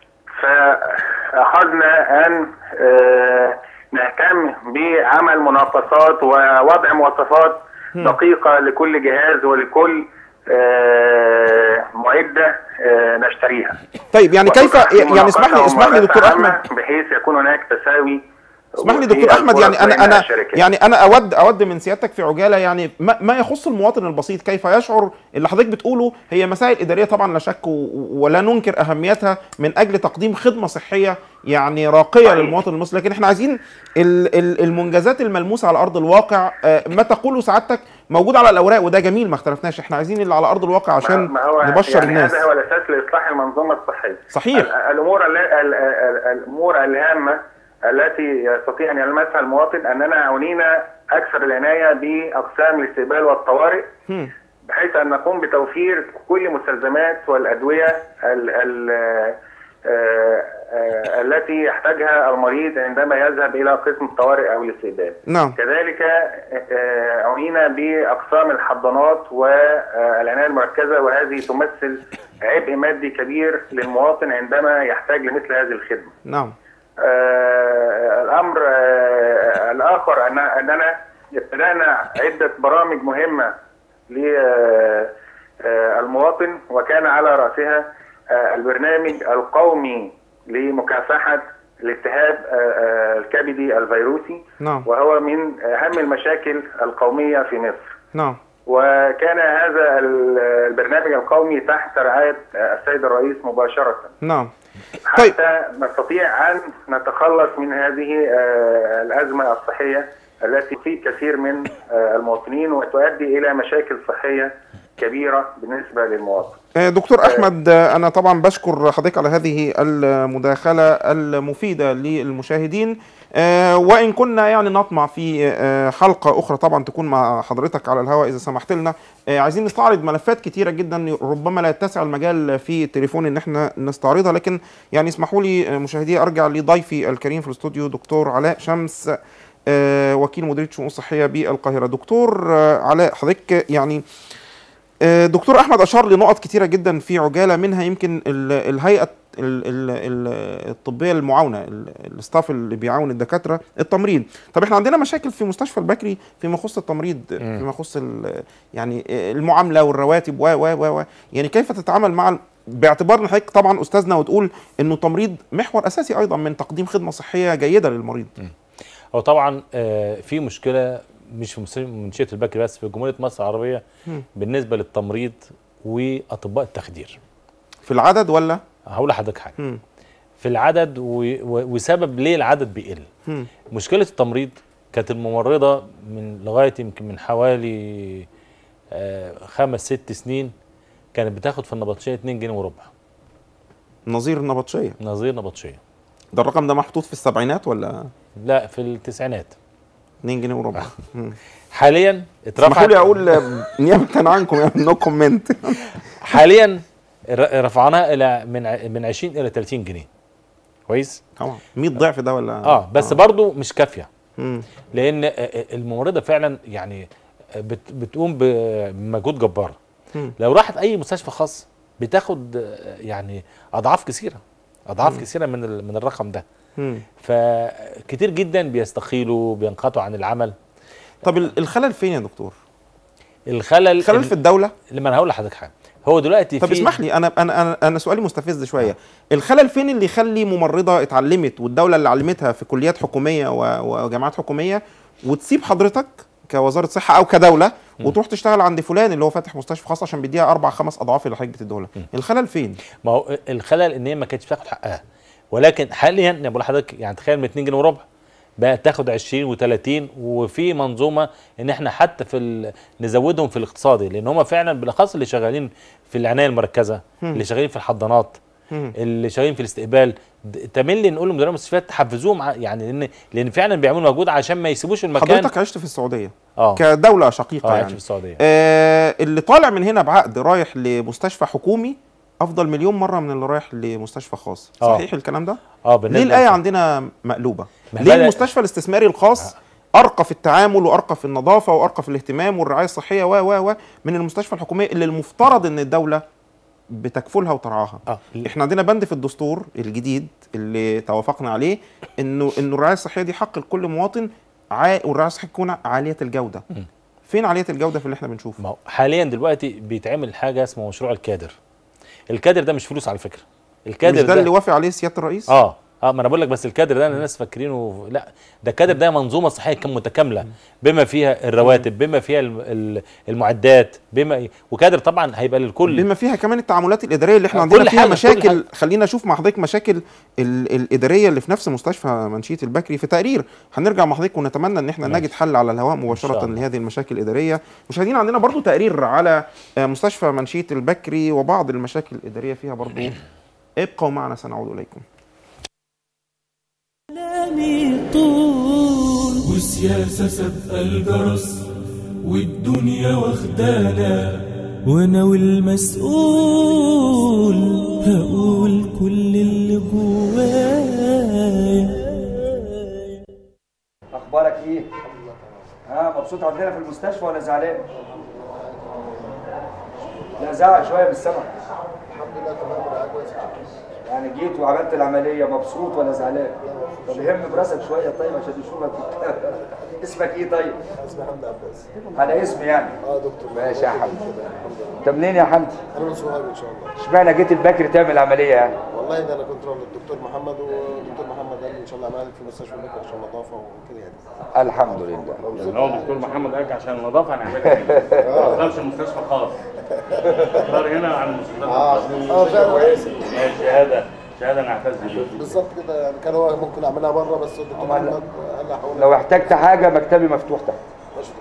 فاخذنا ان آه، نهتم بعمل مناقصات ووضع مواصفات دقيقه لكل جهاز ولكل آه، معده آه، نشتريها طيب يعني كيف وتحقيق يعني اسمح لي مناقصة اسمح لي دكتور وممارسة احمد عامة بحيث يكون هناك تساوي اسمح لي في دكتور احمد يعني الفرص انا بين انا الشركات. يعني انا اود اود من سيادتك في عجاله يعني ما, ما يخص المواطن البسيط كيف يشعر اللي حضرتك بتقوله هي مسائل اداريه طبعا لا شك و- ولا ننكر اهميتها من اجل تقديم خدمه صحيه يعني راقيه صحيح. للمواطن المصري لكن احنا عايزين ال- ال- المنجزات الملموسه على ارض الواقع آه، ما تقوله سعادتك موجود على الاوراق وده جميل ما اختلفناش احنا عايزين اللي على ارض الواقع عشان ما هو نبشر يعني الناس هذا هو الاساس لاصلاح المنظومه الصحيه صحيح. ال- الامور ال- ال- ال- الامور الهامه التي يستطيع ان يلمسها المواطن اننا عنينا اكثر العنايه باقسام الاستقبال والطوارئ هم. بحيث ان نقوم بتوفير كل المستلزمات والادويه ال ال آه، آه، التي يحتاجها المريض عندما يذهب الى قسم الطوارئ او الاستقبال. نعم كذلك آه، عنينا باقسام الحضانات والعنايه المركزه وهذه تمثل عبء مادي كبير للمواطن عندما يحتاج لمثل هذه الخدمه. نعم آه، الامر آه، الاخر ان اننا ابتدانا عده برامج مهمه للمواطن وكان على راسها آه، البرنامج القومي لمكافحه الالتهاب آه، آه، الكبدي الفيروسي نعم وهو من اهم المشاكل القوميه في مصر. نعم وكان هذا ال- البرنامج القومي تحت رعايه آه، السيد الرئيس مباشره. نعم طيب. حتى نستطيع ان نتخلص من هذه آه، الازمه الصحيه التي في كثير من آه، المواطنين وتؤدي الى مشاكل صحيه كبيره بالنسبه للمواطن. آه، دكتور احمد آه، انا طبعا بشكر حضرتك على هذه المداخله المفيده للمشاهدين آه، وان كنا يعني نطمع في آه، حلقه اخرى طبعا تكون مع حضرتك على الهواء اذا سمحت لنا آه، عايزين نستعرض ملفات كتيره جدا ربما لا يتسع المجال في التليفون ان احنا نستعرضها لكن يعني اسمحوا لي آه، مشاهدي ارجع لضيفي الكريم في الاستوديو دكتور علاء شمس آه، وكيل مديريه شؤون صحيه بالقاهره دكتور آه، علاء حضرتك يعني آه، دكتور احمد اشار لنقط كتيره جدا في عجاله منها يمكن ال- الهيئه ال- ال- ال- الطبيه المعاونه ال- الستاف اللي بيعاون الدكاتره التمريض طب احنا عندنا مشاكل في مستشفى البكري فيما يخص التمريض فيما يخص ال- يعني المعامله والرواتب و و و و يعني كيف تتعامل مع ال- باعتبار ان حضرتك طبعا استاذنا وتقول انه التمريض محور اساسي ايضا من تقديم خدمه صحيه جيده للمريض هو طبعا آه، في مشكله مش في مستشفى- منشيه البكري بس في جمهوريه مصر العربيه بالنسبه للتمريض واطباء التخدير في العدد ولا هقول لحضرتك حاجه مم. في العدد و... و... وسبب ليه العدد بيقل مم. مشكله التمريض كانت الممرضه من لغايه يمكن من حوالي آه خمس ست سنين كانت بتاخد في النبطشيه 2 جنيه وربع نظير النبطشيه نظير نبطشيه ده الرقم ده محطوط في السبعينات ولا لا في التسعينات 2 جنيه وربع مم. حاليا اسمحوا اترفعت لي اقول آه، نيابه عنكم يعني نو كومنت حاليا ر- رفعناها الى من ع- من 20 الى 30 جنيه كويس طبعا 100 ضعف ده ولا اه بس برضو مش كافيه مم. لان الممرضه فعلا يعني بت بتقوم بمجهود جبار مم. لو راحت اي مستشفى خاص بتاخد يعني اضعاف كثيره اضعاف كثيره من ال- من الرقم ده مم. فكتير جدا بيستقيلوا بينقطعوا عن العمل طب ال- الخلل فين يا دكتور؟ الخلل الخلل في الدوله اللي ما انا هقول لحضرتك حاجه هو دلوقتي طب في اسمح لي انا انا انا, أنا سؤالي مستفز شويه الخلل فين اللي يخلي ممرضه اتعلمت والدوله اللي علمتها في كليات حكوميه و- وجامعات حكوميه وتسيب حضرتك كوزاره صحه او كدوله وتروح تشتغل عند فلان اللي هو فاتح مستشفى خاص عشان بيديها اربع خمس اضعاف اللي حضرتك بتديه لها الخلل فين؟ ما هو الخلل ان هي ما كانتش بتاخد حقها ولكن حاليا انا بقول لحضرتك يعني تخيل من 2 جنيه وربع بقى تاخد 20 و30 وفي منظومه ان احنا حتى في ال- نزودهم في الاقتصادي لان هم فعلا بالاخص اللي شغالين في العنايه المركزه اللي شغالين في الحضانات اللي شغالين في الاستقبال د- تملي نقول لمديرين المستشفيات تحفزوهم ع- يعني لان لان فعلا بيعملوا مجهود عشان ما يسيبوش المكان حضرتك عشت في السعوديه اه كدوله شقيقه اه عايش يعني في السعوديه آه اللي طالع من هنا بعقد رايح لمستشفى حكومي افضل مليون مره من اللي رايح لمستشفى خاص آه. صحيح الكلام ده اه بالنسبه ليه الايه للس- عندنا مقلوبه ما ليه بدأ- المستشفى الاستثماري الخاص ارقى في التعامل وارقى في النظافه وارقى في الاهتمام والرعايه الصحيه و و و من المستشفى الحكوميه اللي المفترض ان الدوله بتكفلها وترعاها اه احنا عندنا بند في الدستور الجديد اللي توافقنا عليه انه انه الرعايه الصحيه دي حق لكل مواطن عا... والرعايه الصحيه تكون عاليه الجوده فين عاليه الجوده في اللي احنا بنشوفه ما هو حاليا دلوقتي بيتعمل حاجه اسمها مشروع الكادر الكادر ده مش فلوس على فكره الكادر مش ده اللي وافق عليه سياده الرئيس اه اه ما انا بقول لك بس الكادر ده الناس فاكرينه لا ده الكادر ده منظومه صحيه كم متكامله بما فيها الرواتب بما فيها الم- ال- المعدات بما وكادر طبعا هيبقى للكل بما فيها كمان التعاملات الاداريه اللي احنا آه، عندنا كل فيها حاجة، كل مشاكل حاجة. خلينا اشوف مع حضرتك مشاكل ال الاداريه اللي في نفس مستشفى منشيه البكري في تقرير هنرجع مع حضرتك ونتمنى ان احنا ماشي. نجد حل على الهواء إن مباشره شاء الله. لهذه المشاكل الاداريه مشاهدينا عندنا برضو تقرير على آه، مستشفى منشيه البكري وبعض المشاكل الاداريه فيها برضو ابقوا معنا سنعود اليكم كلامي طول والسياسة سابقة الجرس والدنيا واخدانا وانا والمسؤول هقول كل اللي جوايا اخبارك ايه ها مبسوط عندنا في المستشفى ولا زعلان لا زعل شويه بالسمع الحمد لله تمام يعني جيت وعملت العمليه مبسوط ولا زعلان طب هم براسك شويه طيب عشان نشوفك اسمك ايه طيب اسمي حمدي عباس على اسمي يعني اه دكتور ماشي يا حمدي الحمد لله انت منين يا حمدي انا من سوهاج ان شاء الله اشمعنى جيت البكري تعمل عمليه يعني والله ده انا كنت رايح للدكتور محمد والدكتور محمد قال لي ان شاء الله اعمل في مستشفى بكره عشان نظافه وكده يعني الحمد لله لان هو الدكتور محمد قال عشان النظافه هنعملها هنا ما اختارش مستشفى خاص اختار هنا عن المستشفى اه الخاص عشان اه فعلا كويسه شهاده شهاده نعتز بيها بالظبط كده يعني كان هو ممكن اعملها بره بس الدكتور أمال لا. محمد قال لي هحاول لو احتجت حاجه مكتبي مفتوح تحت ماشي يا دكتور، ماشي.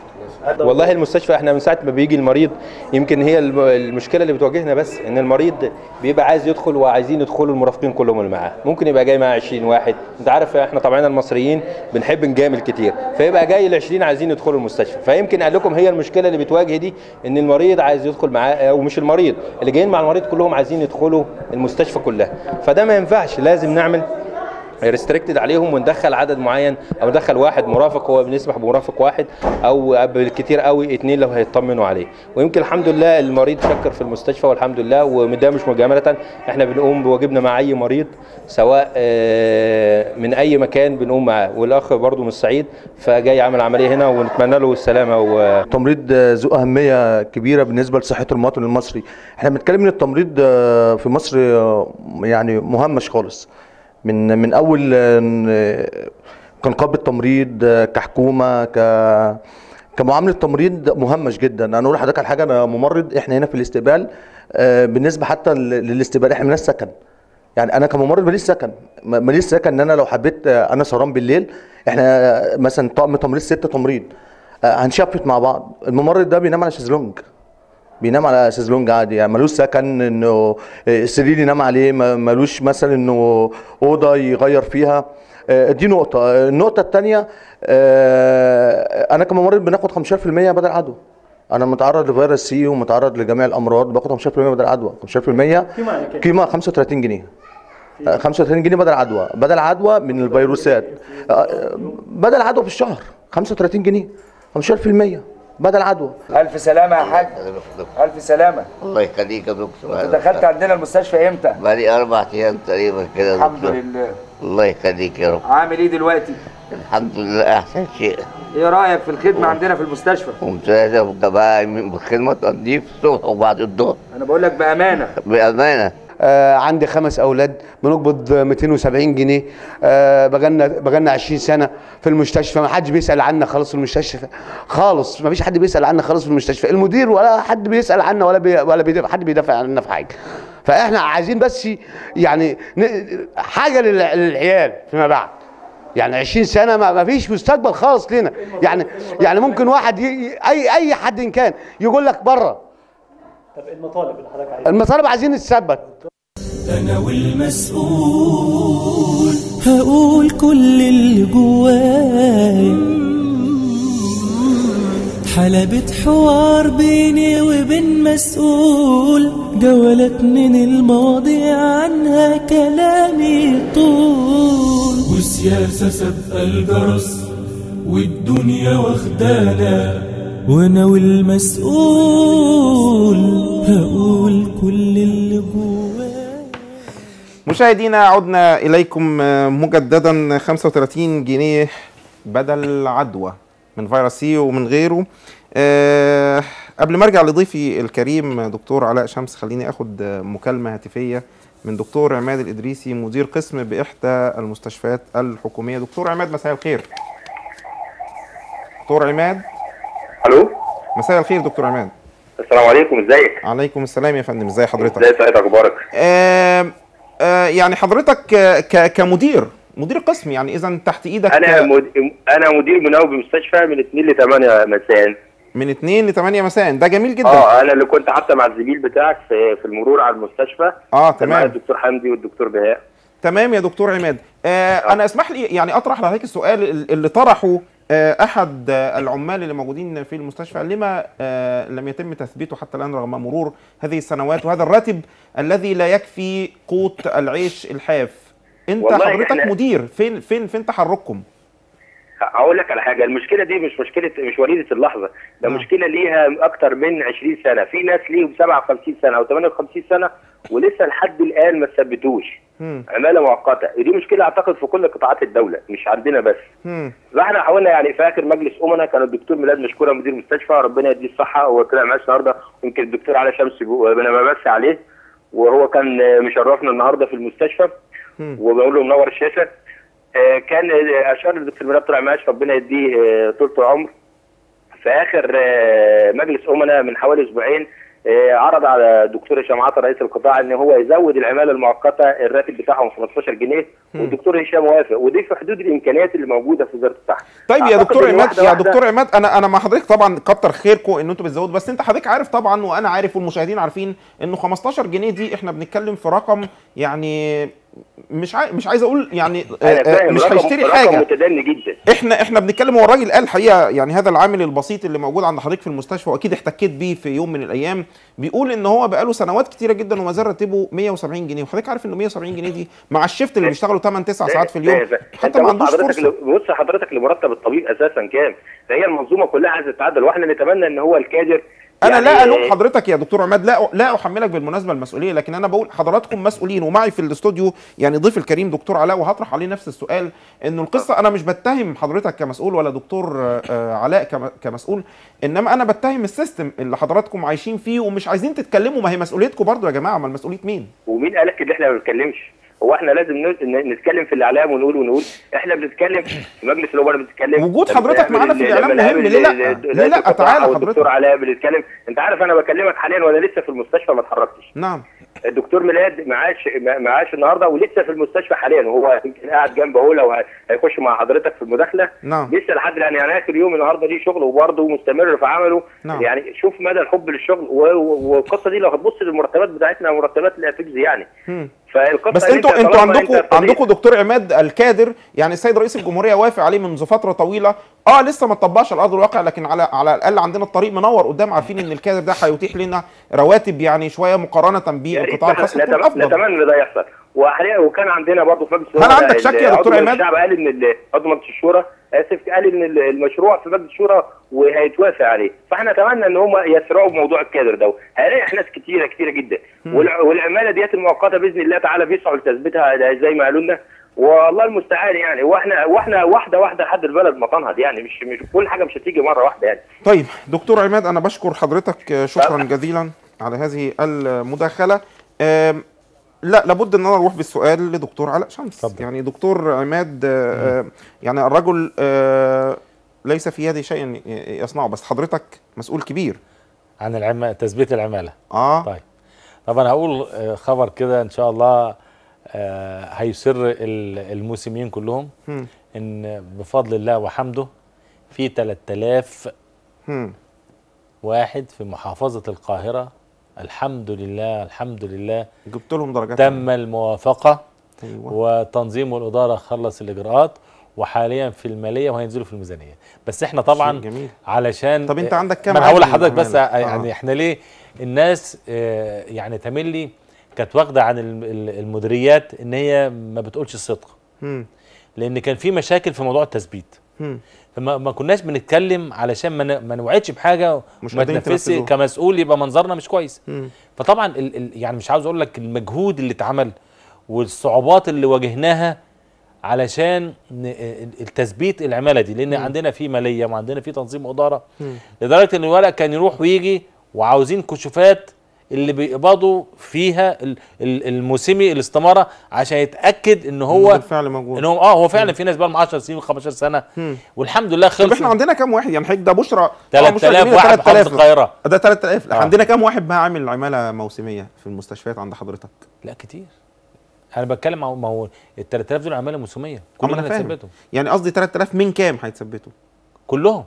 والله المستشفى احنا من ساعه ما بيجي المريض يمكن هي الم- المشكله اللي بتواجهنا بس ان المريض بيبقى عايز يدخل وعايزين يدخلوا المرافقين كلهم اللي معاه ممكن يبقى جاي معاه 20 واحد انت عارف احنا طبعا المصريين بنحب نجامل كتير فيبقى جاي ال 20 عايزين يدخلوا المستشفى فيمكن قال لكم هي المشكله اللي بتواجه دي ان المريض عايز يدخل معاه ومش المريض اللي جايين مع المريض كلهم عايزين يدخلوا المستشفى كلها فده ما ينفعش لازم نعمل ريستريكتد عليهم وندخل عدد معين او ندخل واحد مرافق هو بنسمح بمرافق واحد او بالكتير قوي اتنين لو هيطمنوا عليه ويمكن الحمد لله المريض شكر في المستشفى والحمد لله وده مش مجامله احنا بنقوم بواجبنا مع اي مريض سواء آه، من اي مكان بنقوم معاه والاخ برضو من الصعيد فجاي عمل عمليه هنا ونتمنى له السلامه و... التمريض ذو أهمية كبيرة بالنسبة لصحة المواطن المصري احنا بنتكلم ان التمريض آه، في مصر آه، يعني مهمش خالص من من اول آه، كنقابة تمريض آه، كحكومة ك كمعاملة تمريض مهمش جدا انا اقول لحضرتك على حاجة انا ممرض احنا هنا في الاستقبال آه، بالنسبة حتى لل- للاستقبال احنا مالناش سكن يعني انا كممرض ماليش سكن ما- ماليش سكن ان انا لو حبيت آه، انا سهران بالليل احنا آه، مثلا طقم تمريض ستة تمريض آه، هنشفت مع بعض الممرض ده بينام على شезлونج بينام على شезлونج عادي يعني ملوش سكن انه آه، سرير ينام عليه ما- ملوش مثلا انه اوضه يغير فيها آه، دي نقطه آه، النقطه الثانيه انا كممرض بناخد 15% بدل عدوى انا متعرض لفيروس سي ومتعرض لجميع الامراض باخد 15% بدل عدوى 15% قيمه 35 جنيه آه، 35 جنيه بدل عدوى بدل عدوى من الفيروسات آه، بدل عدوى في الشهر 35 جنيه 15% بدل عدوى الف سلامه يا حاج الف سلامه الله يخليك يا دكتور انت دخلت عندنا المستشفى امتى بقالي اربع ايام تقريبا كده يا الحمد دكتور لله الله يخليك يا رب عامل ايه دلوقتي الحمد لله احسن شيء ايه رايك في الخدمه عندنا في المستشفى ممتازه وجماعه بالخدمه تنظيف الصبح وبعد الظهر انا بقول لك بامانه بامانه آه عندي خمس اولاد بنقبض 270 جنيه آه بقالنا بقالنا 20 سنه في المستشفى ما حدش بيسال عنا خالص في المستشفى خالص ما فيش حد بيسال عنا خالص في المستشفى المدير ولا حد بيسال عنا ولا بي ولا بيدافع حد بيدافع عنا في حاجه فاحنا عايزين بس يعني ن- حاجه للع- للعيال فيما بعد يعني 20 سنه ما ما فيش مستقبل خالص لنا يعني يعني ممكن واحد ي... ي- اي اي حد إن كان يقول لك بره طب المطالب اللي حضرتك عايزها المطالب عايزين نتثبت أنا والمسؤول هقول كل اللي جوايا حلبة حوار بيني وبين مسؤول جولات من الماضي عنها كلامي طول وسياسة سابقة الجرس والدنيا واخدانا وانا والمسؤول هقول كل اللي جوايا مشاهدينا عدنا إليكم آه، مجددا 35 جنيه بدل عدوى من فيروس سي ومن غيره آه، قبل ما ارجع لضيفي الكريم دكتور علاء شمس خليني اخد آه، مكالمه هاتفيه من دكتور عماد الادريسي مدير قسم باحدى المستشفيات الحكوميه دكتور عماد مساء الخير دكتور عماد الو مساء الخير دكتور عماد السلام عليكم ازيك عليكم السلام يا فندم ازي حضرتك ازي سعيد اخبارك آه آه يعني حضرتك آه، ك- كمدير مدير قسم يعني اذا تحت ايدك انا آه، مد... انا مدير مناوب بمستشفى من 2 ل 8 مساء من 2 ل 8 مساء ده جميل جدا اه انا اللي كنت حتى مع الزميل بتاعك في في المرور على المستشفى اه كان معايا تمام الدكتور حمدي والدكتور بهاء تمام يا دكتور عماد آه انا اسمح لي يعني اطرح لحضرتك السؤال ال- اللي طرحه آه احد آه العمال اللي موجودين في المستشفى لما آه لم يتم تثبيته حتى الان رغم مرور هذه السنوات وهذا الراتب الذي لا يكفي قوت العيش الحاف انت والله حضرتك إحنا- مدير فين فين فين تحرككم هقول لك على حاجه المشكله دي مش مشكله مش وليده اللحظه ده مشكله ليها اكتر من 20 سنه في ناس ليهم 57 سنه او 58 سنه ولسه لحد الان ما ثبتوش مم. عماله مؤقته ودي مشكله اعتقد في كل قطاعات الدوله مش عندنا بس مم. فاحنا حاولنا يعني فاكر مجلس امنا كان الدكتور ميلاد مشكوره مدير مستشفى ربنا يديه الصحه هو طلع معاش النهارده يمكن الدكتور علي شمس بيقول- انا بمسي عليه وهو كان مشرفنا النهارده في المستشفى وبقول له منور الشاشه آه، كان آه، اشار الدكتور ميلاد طلع معاش ربنا يديه آه، طول العمر في اخر آه، مجلس امنا من حوالي اسبوعين آه، عرض على الدكتور هشام عطا رئيس القطاع ان هو يزود العماله المؤقته الراتب بتاعهم 15 جنيه والدكتور هشام وافق ودي في حدود الامكانيات اللي موجوده في وزاره الصحه طيب يا أعتقد دكتور إن عماد واحدة يا واحدة دكتور عماد انا انا مع حضرتك طبعا كتر خيركم ان انتوا بتزودوا بس انت حضرتك عارف طبعا وانا عارف والمشاهدين عارفين انه 15 جنيه دي احنا بنتكلم في رقم يعني مش عاي... مش عايز اقول يعني آه، انا آه، فاهم مش رقم- هيشتري رقم حاجه متدني جدا احنا احنا بنتكلم هو الراجل قال الحقيقه يعني هذا العامل البسيط اللي موجود عند حضرتك في المستشفى واكيد احتكيت بيه في يوم من الايام بيقول ان هو بقاله سنوات كتيره جدا وما زال راتبه 170 جنيه وحضرتك عارف انه 170 جنيه دي مع الشيفت اللي بيشتغلوا 8 9 ساعات في اليوم لا، لا. حتى انت ما بص عندوش حضرتك فرصه ل- بص حضرتك لمرتب الطبيب اساسا كام فهي المنظومه كلها عايزه تتعدل واحنا نتمنى ان هو الكادر انا يعني- لا الوم حضرتك يا دكتور عماد لا لا احملك بالمناسبه المسؤوليه لكن انا بقول حضراتكم مسؤولين ومعي في الاستوديو يعني ضيف الكريم دكتور علاء وهطرح عليه نفس السؤال انه القصه انا مش بتهم حضرتك كمسؤول ولا دكتور آه، آه، علاء كم- كمسؤول انما انا بتهم السيستم اللي حضراتكم عايشين فيه ومش عايزين تتكلموا ما هي مسؤوليتكم برضو يا جماعه ما المسؤوليه مين ومين قالك ان احنا ما بنتكلمش هو احنا لازم ن- ن- نتكلم في الاعلام ونقول ونقول احنا بنتكلم في مجلس الامراء بنتكلم وجود لما حضرتك نقابل معانا في ال- الإعلام لما مهم، نقابل ليه لا؟ ال- ال- ليه لا؟ رئيس القطاع تعالى أو حضرتك. الدكتور علاء بنتكلم انت عارف انا بكلمك حاليا وانا لسه في المستشفى ما اتحركتش نعم الدكتور ميلاد معاش معاش النهارده ولسه في المستشفى حاليا وهو يمكن قاعد جنب اهو لو هي- هيخش مع حضرتك في المداخله نعم لسه لحد الان يعني اخر يوم النهارده ليه شغل وبرضه مستمر في عمله نعم. يعني شوف مدى الحب للشغل و- و- والقصه دي لو هتبص للمرتبات بتاعتنا مرتبات لا تجزي يعني مم. فالقصه بس إن انتوا أنت انتوا طالما عندكم أنت صديق- عندكم دكتور عماد الكادر يعني السيد رئيس الجمهوريه وافق عليه منذ فتره طويله اه لسه ما اتطبقش على ارض الواقع لكن على على الاقل عندنا الطريق منور قدام عارفين ان الكادر ده هيتيح لنا رواتب يعني شويه مقارنه بالقطاع الخاص تكون نتم- افضل نتمنى ان ده يحصل وحاليا وكان عندنا برضه في مجلس هل الشورى عندك شك يا ال- دكتور عضو عماد؟ الشعب قال ان ال- عضو مجلس الشورى اسف قال ان ال- المشروع في مجلس الشورى وهيتوافق عليه فاحنا نتمنى ان هم يسرعوا بموضوع الكادر ده هنلاقي ناس كتيره كتيره جدا مم. والع- والعماله ديت المؤقته باذن الله تعالى بيسعوا لتثبيتها زي ما قالوا لنا والله المستعان يعني واحنا واحنا واحده واحده لحد البلد ما تنهض يعني مش مش كل حاجه مش هتيجي مره واحده يعني طيب دكتور عماد انا بشكر حضرتك آه، شكرا جزيلا على هذه المداخله آم، لا لابد ان انا اروح بالسؤال لدكتور علاء شمس طبعا. يعني دكتور عماد آه، آه، يعني الرجل آه، ليس في يده شيء يصنعه بس حضرتك مسؤول كبير عن العمالة تثبيت العمالة اه طيب طب انا هقول آه، خبر كده ان شاء الله آه، هيسر ال- الموسمين كلهم مم. ان بفضل الله وحمده في 3000 مم. واحد في محافظة القاهرة الحمد لله الحمد لله جبت لهم درجات تم الموافقة أيوة. وتنظيم والإدارة خلص الإجراءات وحاليا في المالية وهينزلوا في الميزانية بس احنا طبعا شيء جميل. علشان طب أنت آه، عندك كام ما انا هقول عامل لحضرتك بس عمالة؟ آه، يعني آه. احنا ليه الناس آه، يعني تملي كانت واخدة عن الم- ال- المديريات ان هي ما بتقولش الصدق مم. لان كان في مشاكل في موضوع التثبيت مم. فما ما كناش بنتكلم علشان ما ن- ما نوعدش بحاجه مش وما قادرين تنفذش تنفذوها. كمسؤول يبقى منظرنا مش كويس مم. فطبعا ال ال يعني مش عاوز اقول لك المجهود اللي اتعمل والصعوبات اللي واجهناها علشان ن- التثبيت العماله دي لان مم. عندنا في ماليه وعندنا في تنظيم اداره مم. لدرجه ان الورق كان يروح ويجي وعاوزين كشوفات اللي بيقبضوا فيها ال- ال- الموسمي الاستماره عشان يتاكد ان هو بالفعل موجود ان هو اه هو فعلا في ناس بقى لهم 10 سنين و15 سنه مم. والحمد لله طب خلص احنا عندنا كام واحد يعني حضرتك ده بشرى 3000 واحد محافظة القاهرة. ده 3000 لا آه. عندنا كام واحد بقى عامل عماله موسميه في المستشفيات عند حضرتك لا كتير انا بتكلم عن- ما هو ال 3000 دول عماله موسميه أما كلنا انا فاهم هنثبتهم يعني قصدي 3000 من كام هيتثبتوا كلهم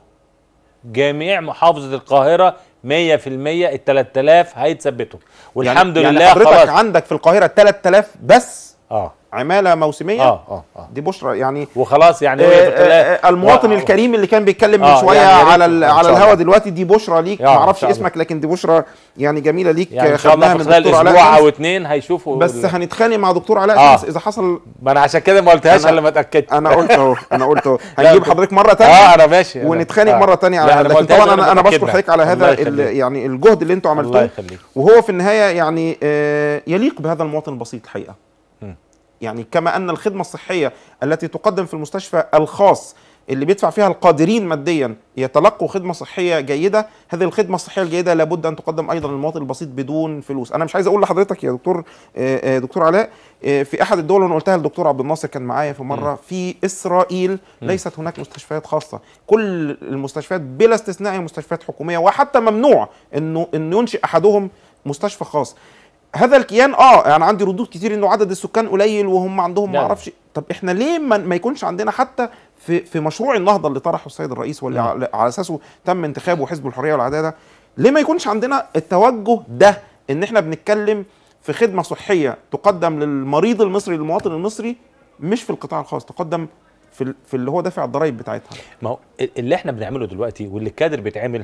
جميع محافظه القاهره 100% ال 3000 هيتثبتوا والحمد يعني لله يعني حضرتك خلاص عندك في القاهره 3000 بس اه عماله موسميه اه اه اه دي بشرى يعني وخلاص يعني آه، هو آه، يتخلى- آه، المواطن و- الكريم اللي كان بيتكلم من آه، شويه يعني يا ريت على إن ال- شاء على الله. الهوا دلوقتي دي بشرى ليك يا ما إن اعرفش شاء الله. اسمك لكن دي بشرى يعني جميله ليك يعني ان خدناها شاء الله من في خلال الدكتور علاء اسبوع شمس. او اتنين هيشوفوا بس ال- هنتخانق مع دكتور علاء آه. شمس اذا حصل ما انا عشان كده ما قلتهاش أنا- الا لما اتاكدت انا قلت اهو انا قلت اهو لا، هنجيب كنت- حضرتك مره ثانيه اه انا ماشي أنا- ونتخانق آه. مره ثانيه لا، على أنا ما لكن قلتهاش طبعا إلا انا انا لما بشكر اتأكدنا. حضرتك على الله هذا ال- يخليك. يعني الجهد اللي انتوا الله عملتوه يخليك. وهو في النهايه يعني آه، يليق بهذا المواطن البسيط الحقيقه مم. يعني كما ان الخدمه الصحيه التي تقدم في المستشفى الخاص اللي بيدفع فيها القادرين ماديا يتلقوا خدمه صحيه جيده هذه الخدمه الصحيه الجيده لابد ان تقدم ايضا للمواطن البسيط بدون فلوس انا مش عايز اقول لحضرتك يا دكتور آه، آه، دكتور علاء آه، في احد الدول وانا قلتها للدكتور عبد الناصر كان معايا في مره في اسرائيل ليست هناك مستشفيات خاصه كل المستشفيات بلا استثناء هي مستشفيات حكوميه وحتى ممنوع انه انه ينشئ احدهم مستشفى خاص هذا الكيان اه يعني عندي ردود كتير انه عدد السكان قليل وهم عندهم ما لا. اعرفش طب احنا ليه ما, ما يكونش عندنا حتى في في مشروع النهضه اللي طرحه السيد الرئيس واللي نعم. على, على اساسه تم انتخابه حزب الحريه والعداله ليه ما يكونش عندنا التوجه ده ان احنا بنتكلم في خدمه صحيه تقدم للمريض المصري للمواطن المصري مش في القطاع الخاص تقدم في ال- في اللي هو دافع الضرايب بتاعتها ما هو اللي احنا بنعمله دلوقتي واللي الكادر بيتعمل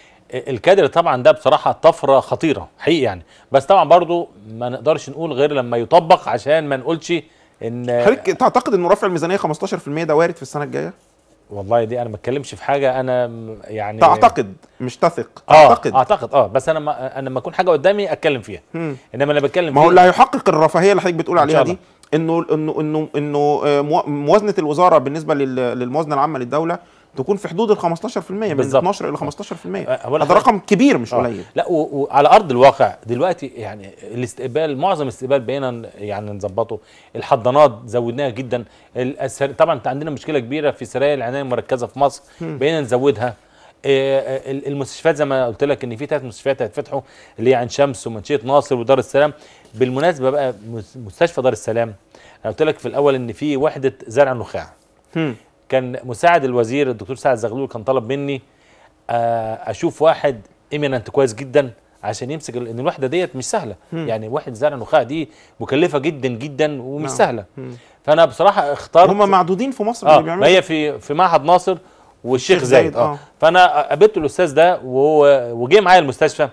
الكادر طبعا ده بصراحه طفره خطيره حقيقي يعني بس طبعا برضو ما نقدرش نقول غير لما يطبق عشان ما نقولش ان حضرتك تعتقد انه رفع الميزانيه 15% ده وارد في السنه الجايه؟ والله دي انا ما اتكلمش في حاجه انا م- يعني تعتقد مش تثق اه تعتقد اعتقد اه بس انا ما انا لما اكون حاجه قدامي اتكلم فيها مم. انما انا بتكلم ما هو فيه- اللي هيحقق الرفاهيه اللي حضرتك بتقول إن عليها شاء دي انه انه انه انه آه، مو- موازنه الوزاره بالنسبه لل- للموازنه العامه للدوله تكون في حدود ال 15% من بالظبط. 12 الى 15% أقول هذا لحضرتك- رقم كبير مش آه. قليل لا و- وعلى ارض الواقع دلوقتي يعني الاستقبال معظم الاستقبال بقينا ن- يعني نظبطه الحضانات زودناها جدا الأسر... طبعا انت عندنا مشكله كبيره في سراير العنايه المركزه في مصر مم. بقينا نزودها آه، آه، ال- المستشفيات زي ما قلت لك ان في ثلاث مستشفيات هيتفتحوا اللي هي عين شمس ومنشيه ناصر ودار السلام بالمناسبه بقى مس- مستشفى دار السلام انا قلت لك في الاول ان في وحده زرع نخاع هم. كان مساعد الوزير الدكتور سعد زغلول كان طلب مني آه، اشوف واحد ايميننت كويس جدا عشان يمسك ال- ان الوحده ديت مش سهله مم. يعني وحده زرع نخاع دي مكلفه جدا جدا ومش نعم. سهله مم. فانا بصراحه اخترت هم معدودين في مصر اه اللي ما بيعملوا هي في في معهد ناصر والشيخ الشيخ زايد زايد، اه آه. فانا قابلت الاستاذ ده وهو وجه معايا المستشفى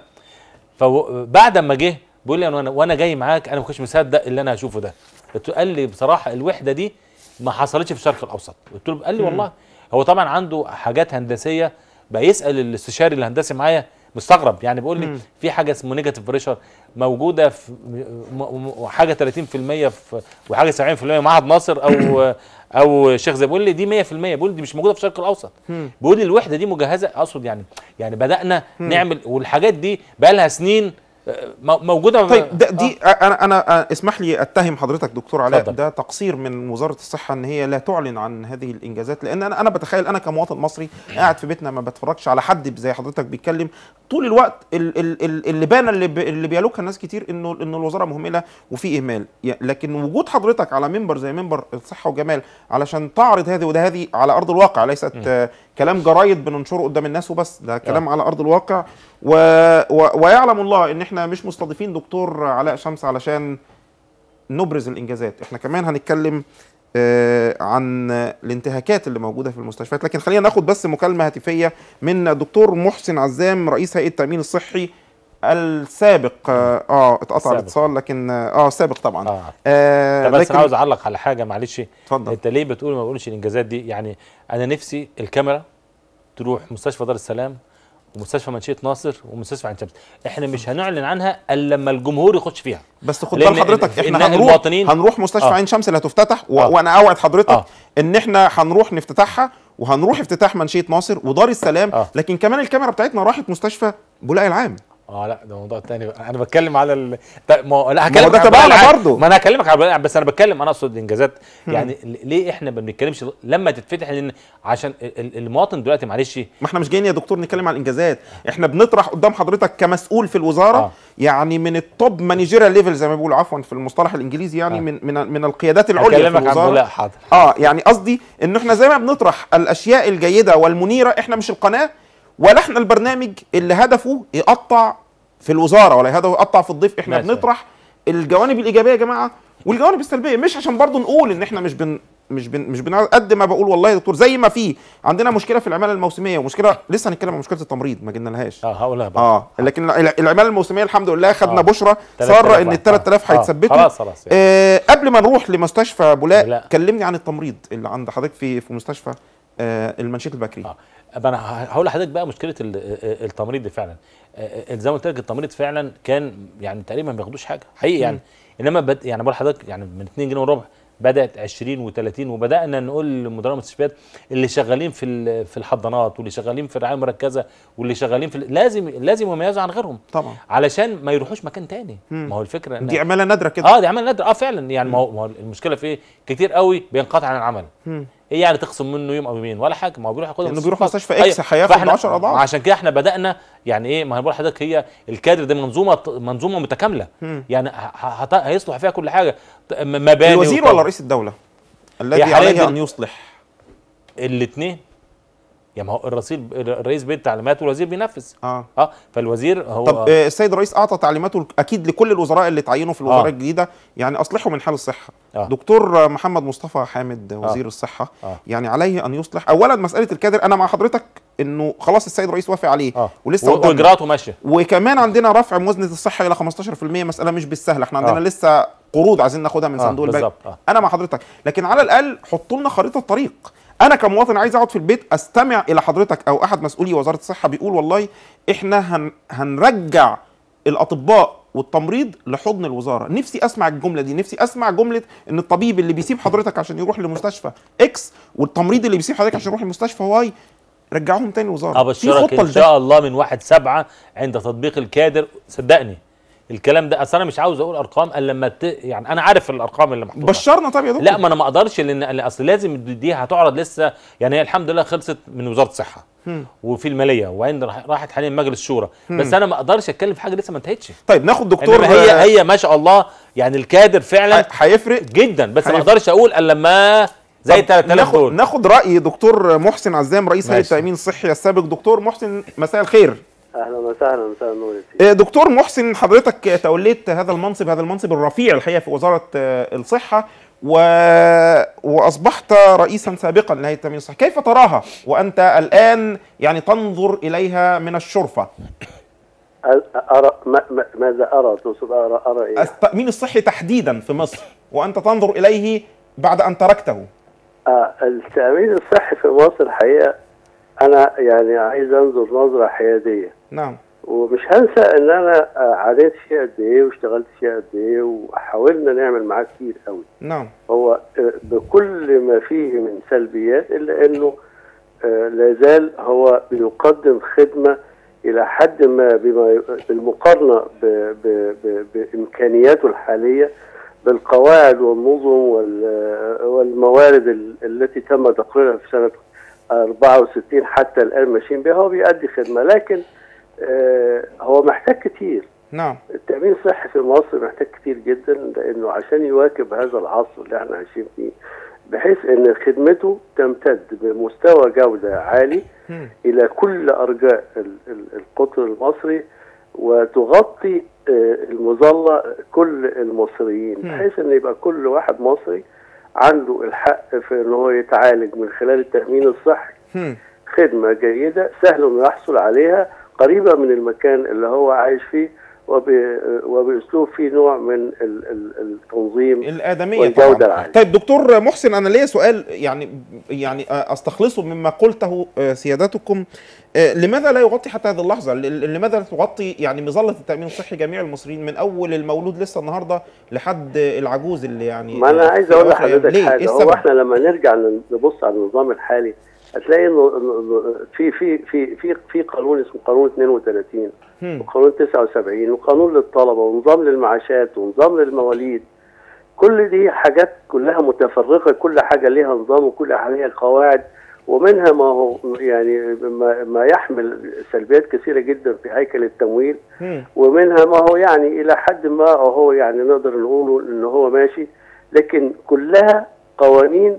فبعد ما جه بيقول لي انا وانا جاي معاك انا ما كنتش مصدق اللي انا هشوفه ده قلت له- قال لي بصراحه الوحده دي ما حصلتش في الشرق الاوسط قلت له قال لي مم. والله هو طبعا عنده حاجات هندسيه بقى يسال الاستشاري الهندسي معايا مستغرب يعني بيقول لي مم. في حاجه اسمه نيجاتيف بريشر موجوده في م- م- حاجه 30% في وحاجه 70% معهد ناصر او او شيخ زي بيقول لي دي 100% بيقول لي دي مش موجوده في الشرق الاوسط مم. بيقول لي الوحده دي مجهزه اقصد يعني يعني بدانا مم. نعمل والحاجات دي بقى لها سنين آه، مو- موجوده طيب ده دي انا انا آه، اسمح لي اتهم حضرتك دكتور علاء اتفضل. ده تقصير من وزاره الصحه ان هي لا تعلن عن هذه الانجازات لان انا انا بتخيل انا كمواطن مصري قاعد في بيتنا ما بتفرجش على حد زي حضرتك بيتكلم طول الوقت ال- ال- ال- اللي بان اللي, ب- اللي بيالوكها ناس كتير انه انه الوزاره مهمله وفي اهمال ي- لكن وجود حضرتك على منبر زي منبر الصحه وجمال علشان تعرض هذه وده هذه على ارض الواقع ليست آه، كلام جرايد بننشره قدام الناس وبس ده كلام على ارض الواقع و... و... ويعلم الله ان احنا مش مستضيفين دكتور علاء شمس علشان نبرز الانجازات احنا كمان هنتكلم آه، عن الانتهاكات اللي موجوده في المستشفيات لكن خلينا ناخد بس مكالمه هاتفيه من دكتور محسن عزام رئيس هيئه التامين الصحي السابق اه, آه اتقطع السابق. الاتصال لكن اه سابق طبعا اه آه طب بس لكن انا عاوز اعلق على حاجه معلش اتفضل انت ليه بتقول ما بقولش الانجازات دي يعني انا نفسي الكاميرا تروح مستشفى دار السلام ومستشفى منشيه ناصر ومستشفى عين شمس احنا مش هنعلن عنها الا لما الجمهور يخش فيها بس خد لأن بال حضرتك ال- احنا إن هنروح المواطنين- هنروح مستشفى آه. عين شمس اللي هتفتتح و... آه. وانا اوعد حضرتك آه. ان احنا هنروح نفتتحها وهنروح افتتاح منشيه ناصر ودار السلام آه. لكن كمان الكاميرا بتاعتنا راحت مستشفى بولاق العام اه لا ده موضوع تاني بقى. انا بتكلم على ال... طيب ما هو- لا ما هو هكلمك ده على تبعنا البلاء برضه. ما انا هكلمك على البلاء بس انا بتكلم انا اقصد الانجازات مم. يعني ل- ليه احنا ما بنتكلمش لما تتفتح لان عشان ال- ال- المواطن دلوقتي معلش ما احنا مش جايين يا دكتور نتكلم عن الانجازات احنا بنطرح قدام حضرتك كمسؤول في الوزاره آه. آه. يعني من التوب مانجيريال ليفل زي ما بيقولوا عفوا في المصطلح الانجليزي يعني آه. آه. من من من القيادات العليا في هكلمك عن الوزاره بلاء حاضر اه يعني قصدي ان احنا زي ما بنطرح الاشياء الجيده والمنيره احنا مش القناه ولا احنا البرنامج اللي هدفه يقطع في الوزاره ولا هدفه يقطع في الضيف احنا ماشي. بنطرح الجوانب الايجابيه يا جماعه والجوانب السلبيه مش عشان برضو نقول ان احنا مش بن مش بن مش بن قد ما بقول والله يا دكتور زي ما في عندنا مشكله في العماله الموسميه ومشكله لسه هنتكلم عن مشكله التمريض ما جبنا لهاش اه هقولها بقى اه لكن الع- العماله الموسميه الحمد لله خدنا آه. بشرى 3000 ساره ان واحد. ال 3000 آه. هيتثبتوا خلاص خلاص يعني. آه قبل ما نروح لمستشفى بولاق لا. كلمني عن التمريض اللي عند حضرتك في في مستشفى آه المنشيه البكري آه. أبقى انا ه- هقول لحضرتك بقى مشكله ال- ال- التمريض دي فعلا آه، آه، زي ما قلت لك التمريض فعلا كان يعني تقريبا ما بياخدوش حاجه حقيقي يعني انما بد يعني بقول لحضرتك يعني من 2 جنيه وربع بدات 20 و30 وبدانا نقول لمدراء المستشفيات اللي شغالين في ال- في الحضانات واللي شغالين في الرعايه المركزه واللي شغالين في ال- لازم لازم يميزوا عن غيرهم طبعا علشان ما يروحوش مكان تاني مم. ما هو الفكره إن- دي عماله نادره كده اه دي عمل نادر اه فعلا يعني ما هو ما هو المشكله في ايه كتير قوي بينقطع عن العمل مم. ايه يعني تخصم منه يوم او يومين ولا حاجه ما هو بيروح ياخدها لأنه بيروح مستشفى. مستشفى إكس أيوة. هياخد فإحنا- 10 أضعاف. عشان كده احنا بدانا يعني ايه ما هي بقول لحضرتك هي الكادر ده منظومه منظومه متكامله مم. يعني ه- ه- هت- هيصلح فيها كل حاجه م- مباني الوزير وطب- ولا رئيس الدوله الذي حاليا عليه دل- ان يصلح الاثنين يعني ما هو الرئيس الرئيس بيدي تعليمات والوزير بينفذ اه اه فالوزير هو طب آه، السيد الرئيس اعطى تعليماته اكيد لكل الوزراء اللي تعينوا في الوزاره آه. الجديده يعني اصلحوا من حال الصحه آه. دكتور آه، محمد مصطفى حامد وزير آه. الصحه آه. يعني عليه ان يصلح اولا مساله الكادر انا مع حضرتك انه خلاص السيد الرئيس وافق عليه آه. ولسه و- قدامنا. واجراءاته ماشيه وكمان عندنا رفع موازنه الصحه الى 15% مساله مش بالسهل احنا عندنا آه. لسه قروض عايزين ناخدها من آه، صندوق البنك بالظبط، آه. انا مع حضرتك لكن على الاقل حطوا لنا خريطه طريق انا كمواطن عايز اقعد في البيت استمع الى حضرتك او احد مسؤولي وزاره الصحه بيقول والله احنا هن هنرجع الاطباء والتمريض لحضن الوزاره نفسي اسمع الجمله دي نفسي اسمع جمله ان الطبيب اللي بيسيب حضرتك عشان يروح لمستشفى اكس والتمريض اللي بيسيب حضرتك عشان يروح لمستشفى واي رجعوهم تاني الوزاره في ابشرك خطه ان لده شاء الله من واحد سبعة عند تطبيق الكادر صدقني الكلام ده اصل انا مش عاوز اقول ارقام الا لما ت... يعني انا عارف الارقام اللي محطوطه بشرنا طب يا دكتور لا ما انا ما اقدرش لان لأن اصل لازم دي هتعرض لسه يعني هي الحمد لله خلصت من وزاره الصحه مم. وفي الماليه وعند راح- راحت حاليا مجلس الشورى مم. بس انا ما اقدرش اتكلم في حاجه لسه ما انتهتش طيب ناخد دكتور إنما هي هي ما شاء الله يعني الكادر فعلا هيفرق جدا بس ما هيفرق. اقدرش اقول الا لما زي ال 3000 ناخد دول ناخد راي دكتور محسن عزام رئيس هيئه ماشي. التامين الصحي السابق دكتور محسن مساء الخير اهلا وسهلا مساء النور يا سيدي آه، دكتور محسن حضرتك توليت هذا المنصب هذا المنصب الرفيع الحقيقه في وزاره آه، الصحه و... واصبحت رئيسا سابقا لهيئه التامين الصحي كيف تراها وانت الان يعني تنظر اليها من الشرفه أ- ارى ما ما ماذا ارى تقصد ارى ارى ايه التامين الصحي تحديدا في مصر وانت تنظر اليه بعد ان تركته آه التامين الصحي في مصر الحقيقه انا يعني عايز انظر نظره حياديه نعم ومش هنسى ان انا آه، عانيت فيه قد ايه واشتغلت فيه قد ايه وحاولنا نعمل معاه كتير قوي نعم هو آه، بكل ما فيه من سلبيات الا انه آه، لا زال هو بيقدم خدمه الى حد ما بما بالمقارنه ب- ب- ب- بامكانياته الحاليه بالقواعد والنظم وال- والموارد ال- التي تم تقريرها في سنه 64 حتى الان ماشيين بها هو بيأدي خدمه لكن آه، هو محتاج كتير نعم التأمين الصحي في مصر محتاج كتير جدا لأنه عشان يواكب هذا العصر اللي احنا عايشين فيه بحيث أن خدمته تمتد بمستوى جودة عالي إلى كل أرجاء ال- ال- القطر المصري وتغطي آه، المظلة كل المصريين مم. بحيث أن يبقى كل واحد مصري عنده الحق في أن هو يتعالج من خلال التأمين الصحي خدمة جيدة سهل انه يحصل عليها قريبة من المكان اللي هو عايش فيه وب... وبأسلوب فيه نوع من ال... ال... التنظيم الادميه والجودة طبعا العالية طيب دكتور محسن انا ليا سؤال يعني يعني استخلصه مما قلته آه، سيادتكم آه، لماذا لا يغطي حتى هذه اللحظه ل- لماذا لا تغطي يعني مظله التامين الصحي جميع المصريين من اول المولود لسه النهارده لحد العجوز اللي يعني ما انا آه، عايز في اقول أواخر أيام. لحضرتك ليه؟ إيه حاجة هو السبب؟ احنا لما نرجع نبص على النظام الحالي هتلاقي انه إنه في في في في في قانون اسمه قانون 32 هم. وقانون 79 وقانون للطلبه ونظام للمعاشات ونظام للمواليد كل دي حاجات كلها متفرقه كل حاجه ليها نظام وكل حاجه ليها قواعد ومنها ما هو يعني ما, ما يحمل سلبيات كثيره جدا في هيكل التمويل ومنها ما هو يعني الى حد ما هو يعني نقدر نقوله ان هو ماشي لكن كلها قوانين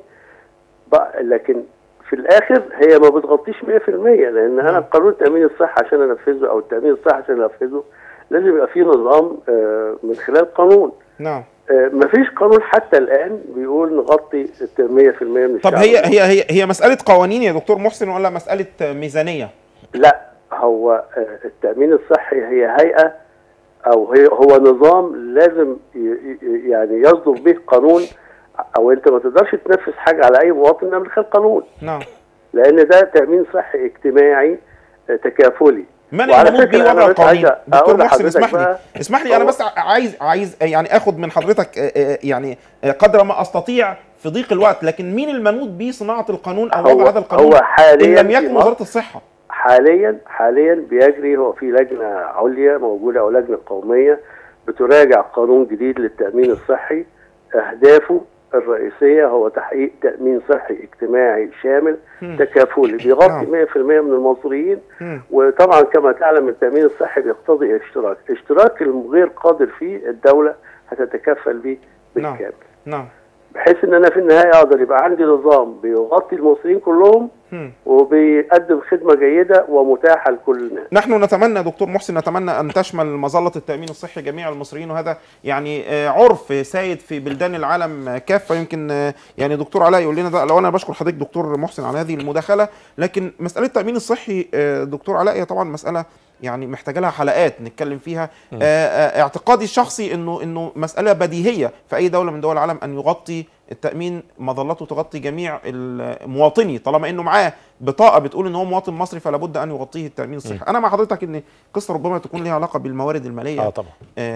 بقى لكن في الاخر هي ما بتغطيش 100% لان انا قانون التامين الصحي عشان انفذه او التامين الصحي عشان انفذه لازم يبقى فيه نظام آه، من خلال قانون نعم آه، مفيش قانون حتى الان بيقول نغطي 100% من طب الشعب هي هي هي هي مساله قوانين يا دكتور محسن ولا مساله ميزانيه؟ لا هو آه، التأمين الصحي هي هيئة أو هي هو نظام لازم ي- ي- يعني يصدر به قانون أو أنت ما تقدرش تنفذ حاجة على أي مواطن إلا من خلال قانون نعم لأن ده تأمين صحي اجتماعي آه، تكافلي من وعلى المنوط بيه فكرة أنا وضع بس القوانين عايز دكتور أقول محسن لحضرتك اسمح لي بقى- اسمح لي انا هو- بس عايز عايز يعني اخد من حضرتك آه، آه، يعني آه، قدر ما استطيع في ضيق الوقت لكن مين المنوط بيه صناعه القانون او هو- وضع هذا القانون هو حالياً ان لم في يكن مصر- وزاره الصحه حاليا حاليا بيجري هو في لجنه عليا موجوده او لجنه قوميه بتراجع قانون جديد للتامين الصحي اهدافه الرئيسيه هو تحقيق تامين صحي اجتماعي شامل مم. تكافلي بيغطي 100% من المصريين وطبعا كما تعلم التامين الصحي بيقتضي اشتراك اشتراك الغير قادر فيه الدوله هتتكفل به نعم بالكامل نعم بحيث ان انا في النهايه اقدر يبقى عندي نظام بيغطي المصريين كلهم مم. وبيقدم خدمه جيده ومتاحه لكل الناس نحن نتمنى دكتور محسن نتمنى ان تشمل مظله التامين الصحي جميع المصريين وهذا يعني آه، عرف سائد في بلدان العالم آه، كافه يمكن آه، يعني دكتور علاء يقول لنا ده لو انا بشكر حضرتك دكتور محسن على هذه المداخله لكن مساله التامين الصحي آه، دكتور علاء هي طبعا مساله يعني محتاجه لها حلقات نتكلم فيها آه، آه، اعتقادي الشخصي انه انه مساله بديهيه في اي دوله من دول العالم ان يغطي التامين مظلته تغطي جميع المواطني طالما انه معاه بطاقه بتقول ان هو مواطن مصري فلا بد ان يغطيه التامين الصحي انا مع حضرتك ان قصه ربما تكون ليها علاقه بالموارد الماليه اه طبعا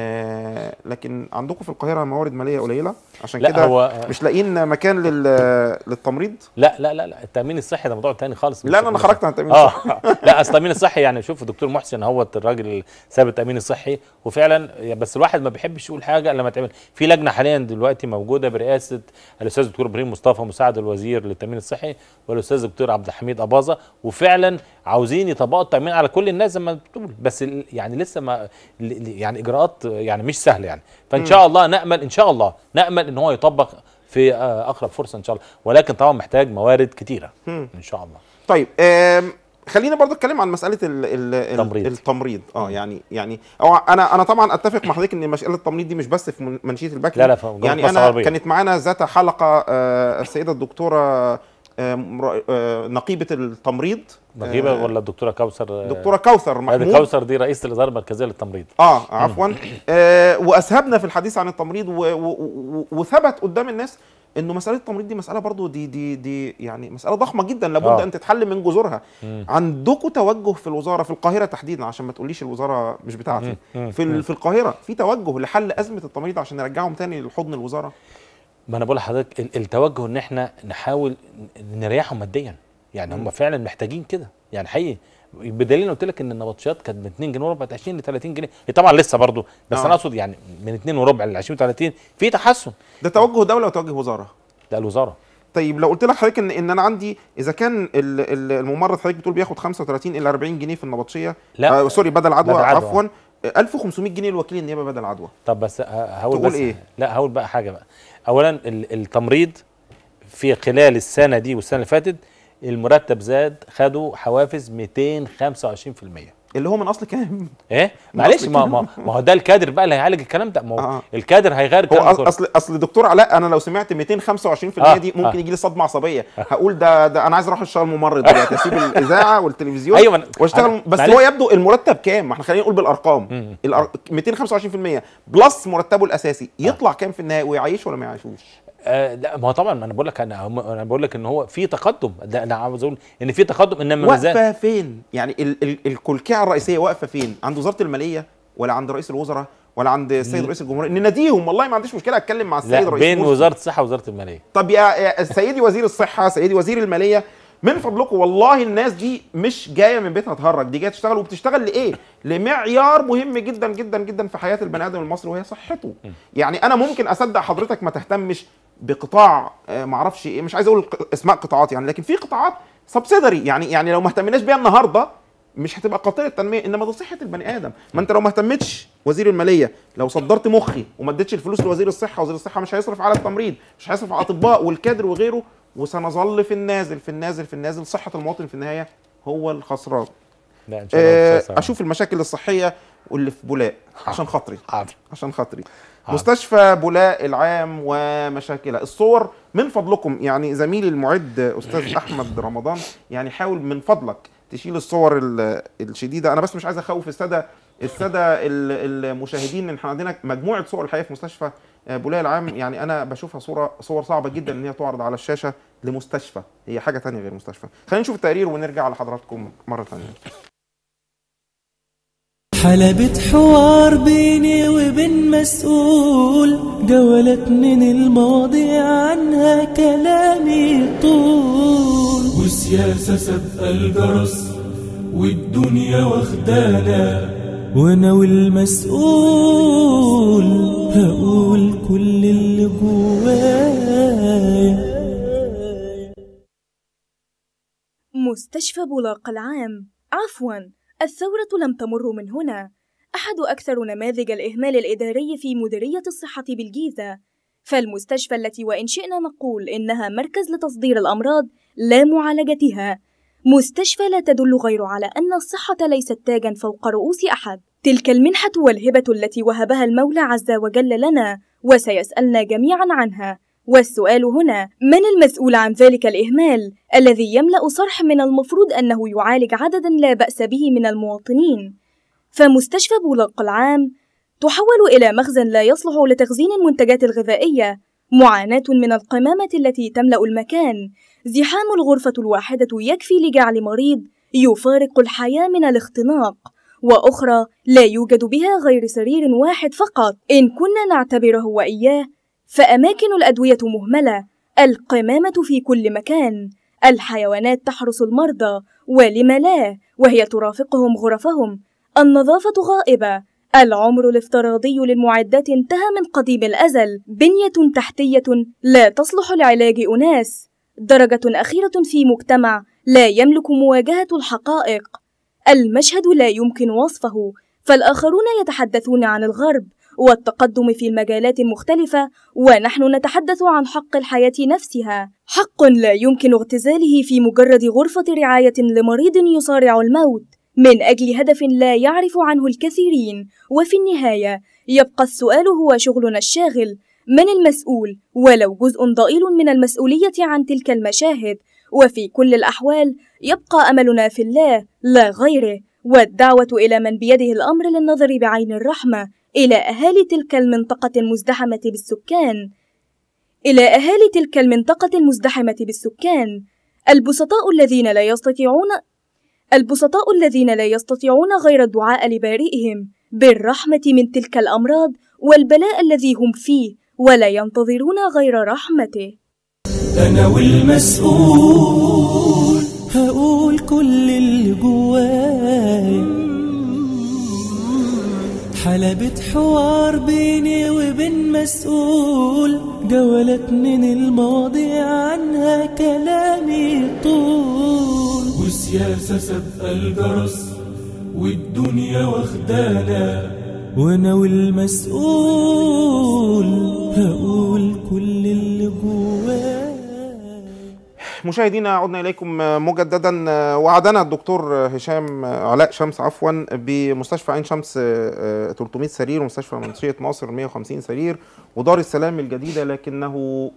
آه لكن عندكم في القاهره موارد ماليه قليله عشان لا، كده هو- مش لاقيين مكان لل للتمريض لا لا لا لا التامين الصحي ده موضوع تاني خالص لا، لا، أنا خرجت عن التأمين اه الصحي. لا اصل التامين الصحي يعني شوف الدكتور محسن هو الراجل ساب التامين الصحي وفعلا بس الواحد ما بيحبش يقول حاجه الا لما تعمل في لجنه حاليا دلوقتي موجوده برئاسه الاستاذ الدكتور ابراهيم مصطفى مساعد الوزير للتامين الصحي والاستاذ الدكتور عبد الحميد اباظه وفعلا عاوزين يطبقوا التامين على كل الناس زي ما بتقول بس ال- يعني لسه ما ل- ل- يعني اجراءات يعني مش سهله يعني فان مم. شاء الله نامل ان شاء الله نامل ان هو يطبق في آه، اقرب فرصه ان شاء الله ولكن طبعا محتاج موارد كتيره مم. ان شاء الله طيب آم، خلينا برضو اتكلم عن مساله ال ال التمريض. التمريض اه يعني يعني أو انا انا طبعا اتفق مع حضرتك ان مساله التمريض دي مش بس في من- منشيه البكري لا، لا، في جمهورية يعني مصر انا العربية. كانت معانا ذات حلقه آه، السيده الدكتوره آه، مر- آه، نقيبه التمريض نقيبه آه، ولا الدكتوره كوثر آه، دكتوره كوثر هذه محمود كوثر دي رئيسه الاداره المركزيه للتمريض اه عفوا آه واسهبنا في الحديث عن التمريض و- و- و- وثبت قدام الناس انه مساله التمريض دي مساله برضو دي دي دي يعني مساله ضخمه جدا لابد آه. ان تتحل من جذورها مم. عندكم توجه في الوزاره في القاهره تحديدا عشان ما تقوليش الوزاره مش بتاعتي مم. مم. في مم. ال- في القاهره في توجه لحل ازمه التمريض عشان نرجعهم تاني لحضن الوزاره ما انا بقول لحضرتك ال- التوجه ان احنا نحاول ن- نريحهم ماديا يعني هم فعلا محتاجين كده يعني حقيقي بدليل إن قلت لك ان النبطشيات كانت من 2 جنيه وربع بقت 20 ل 30 جنيه هي طبعا لسه برضو بس آه. انا اقصد يعني من 2 وربع ل 20 30 في تحسن ده توجه دوله وتوجه وزاره ده الوزاره طيب لو قلت لك حضرتك ان ان انا عندي اذا كان ال- ال- الممرض حضرتك بتقول بياخد 35 الى 40 جنيه في النبطشيه لا. آه سوري بدل عدوى بدل عدوى. عفوا آه، 1500 جنيه لوكيل النيابه بدل عدوى طب بس ه- هقول تقول بس إيه؟ لا هقول بقى حاجه بقى اولا ال- التمريض في خلال السنه دي والسنه اللي فاتت المرتب زاد خدوا حوافز 225% اللي هو من اصل كام؟ ايه من معلش أصل ما, كام؟ ما, ما هو ده الكادر بقى اللي هيعالج الكلام ده ما هو آه. الكادر هيغير هو الكلام أص- كله. اصل اصل دكتور علاء انا لو سمعت 225% آه، دي ممكن آه. يجي لي صدمه عصبيه هقول ده ده انا عايز اروح اشتغل ممرض دلوقتي اسيب الاذاعه والتلفزيون أيوة، أنا- واشتغل أنا- بس معلش. هو يبدو المرتب كام؟ ما احنا خلينا نقول بالارقام الأر... 225% بلس مرتبه الاساسي يطلع كام في النهايه ويعيش ولا ما يعيشوش؟ آه لا ما هو طبعا انا بقول لك انا انا بقول لك ان هو في تقدم ده انا عاوز اقول ان في تقدم انما ما زال واقفه فين؟ يعني ال... ال... الكلكعه الرئيسيه واقفه فين؟ عند وزاره الماليه ولا عند رئيس الوزراء ولا عند السيد رئيس الجمهوريه؟ نناديهم والله ما عنديش مشكله اتكلم مع السيد لا رئيس بين مرسي. وزاره الصحه ووزاره الماليه طب يا يا سيدي وزير الصحه سيدي وزير الماليه من فضلكم والله الناس دي مش جايه من بيتها تهرج دي جايه تشتغل وبتشتغل لايه لمعيار مهم جدا جدا جدا في حياه البني ادم المصري وهي صحته يعني انا ممكن اصدق حضرتك ما تهتمش بقطاع آه، معرفش ايه مش عايز اقول ق- اسماء قطاعات يعني لكن في قطاعات سبسيدري يعني يعني لو ما اهتمناش بيها النهارده مش هتبقى قاطره التنميه انما ده صحه البني ادم ما انت لو ما اهتمتش وزير الماليه لو صدرت مخي وما اديتش الفلوس لوزير الصحه وزير الصحه مش هيصرف على التمريض مش هيصرف على الاطباء والكادر وغيره وسنظل في النازل في النازل في النازل صحه المواطن في النهايه هو الخسران لا ان شاء الله آه، مش هيحصل. اشوف المشاكل الصحيه واللي في بولاق عشان خاطري حاضر عشان خاطري حاضر. مستشفى بولاق العام ومشاكلها الصور من فضلكم يعني زميلي المعد استاذ احمد رمضان يعني حاول من فضلك تشيل الصور ال- الشديده انا بس مش عايز اخوف الساده الساده ال- المشاهدين ان احنا عندنا مجموعه صور الحقيقه في مستشفى آه، بولاق العام يعني انا بشوفها صوره صور صعبه جدا ان هي تعرض على الشاشه لمستشفى هي حاجه تانية غير مستشفى خلينا نشوف التقرير ونرجع لحضراتكم مره ثانيه حلبة حوار بيني وبين مسؤول جولتني الماضي عنها كلامي طول وسياسة سابقة الجرس والدنيا واخدانا وانا والمسؤول هقول كل اللي جوايا مستشفى بولاق العام عفوا الثورة لم تمر من هنا أحد أكثر نماذج الإهمال الإداري في مديرية الصحة بالجيزة فالمستشفى التي وإن شئنا نقول إنها مركز لتصدير الأمراض لا معالجتها مستشفى لا تدل غير على أن الصحة ليست تاجا فوق رؤوس أحد تلك المنحة والهبة التي وهبها المولى عز وجل لنا وسيسألنا جميعا عنها والسؤال هنا من المسؤول عن ذلك الإهمال الذي يملأ صرح من المفروض أنه يعالج عددا لا بأس به من المواطنين فمستشفى بولاق العام تحول إلى مخزن لا يصلح لتخزين المنتجات الغذائية معاناة من القمامة التي تملأ المكان زحام الغرفة الواحدة يكفي لجعل مريض يفارق الحياة من الاختناق وأخرى لا يوجد بها غير سرير واحد فقط إن كنا نعتبره وإياه فأماكن الأدوية مهملة القمامة في كل مكان الحيوانات تحرس المرضى ولم لا وهي ترافقهم غرفهم النظافة غائبة العمر الافتراضي للمعدات انتهى من قديم الأزل بنية تحتية لا تصلح لعلاج أناس درجة أخيرة في مجتمع لا يملك مواجهة الحقائق المشهد لا يمكن وصفه فالآخرون يتحدثون عن الغرب والتقدم في المجالات المختلفة ونحن نتحدث عن حق الحياة نفسها حق لا يمكن اغتزاله في مجرد غرفة رعاية لمريض يصارع الموت من أجل هدف لا يعرف عنه الكثيرين وفي النهاية يبقى السؤال هو شغلنا الشاغل من المسؤول ولو جزء ضئيل من المسؤولية عن تلك المشاهد وفي كل الأحوال يبقى أملنا في الله لا غيره والدعوة إلى من بيده الأمر للنظر بعين الرحمة إلى أهالي تلك المنطقة المزدحمة بالسكان إلى أهالي تلك المنطقة المزدحمة بالسكان البسطاء الذين لا يستطيعون البسطاء الذين لا يستطيعون غير الدعاء لبارئهم بالرحمة من تلك الأمراض والبلاء الذي هم فيه ولا ينتظرون غير رحمته أنا والمسؤول هقول كل اللي جوايا حلبة حوار بيني وبين مسؤول جولتني الماضي عنها كلامي طول وسياسة سابقة الجرس والدنيا واخدانا وانا والمسؤول هقول كل اللي جوايا مشاهدينا عدنا اليكم مجددا وعدنا الدكتور هشام علاء شمس عفوا بمستشفى عين شمس 300 سرير ومستشفى منشيه ناصر 150 سرير ودار السلام الجديده لكنه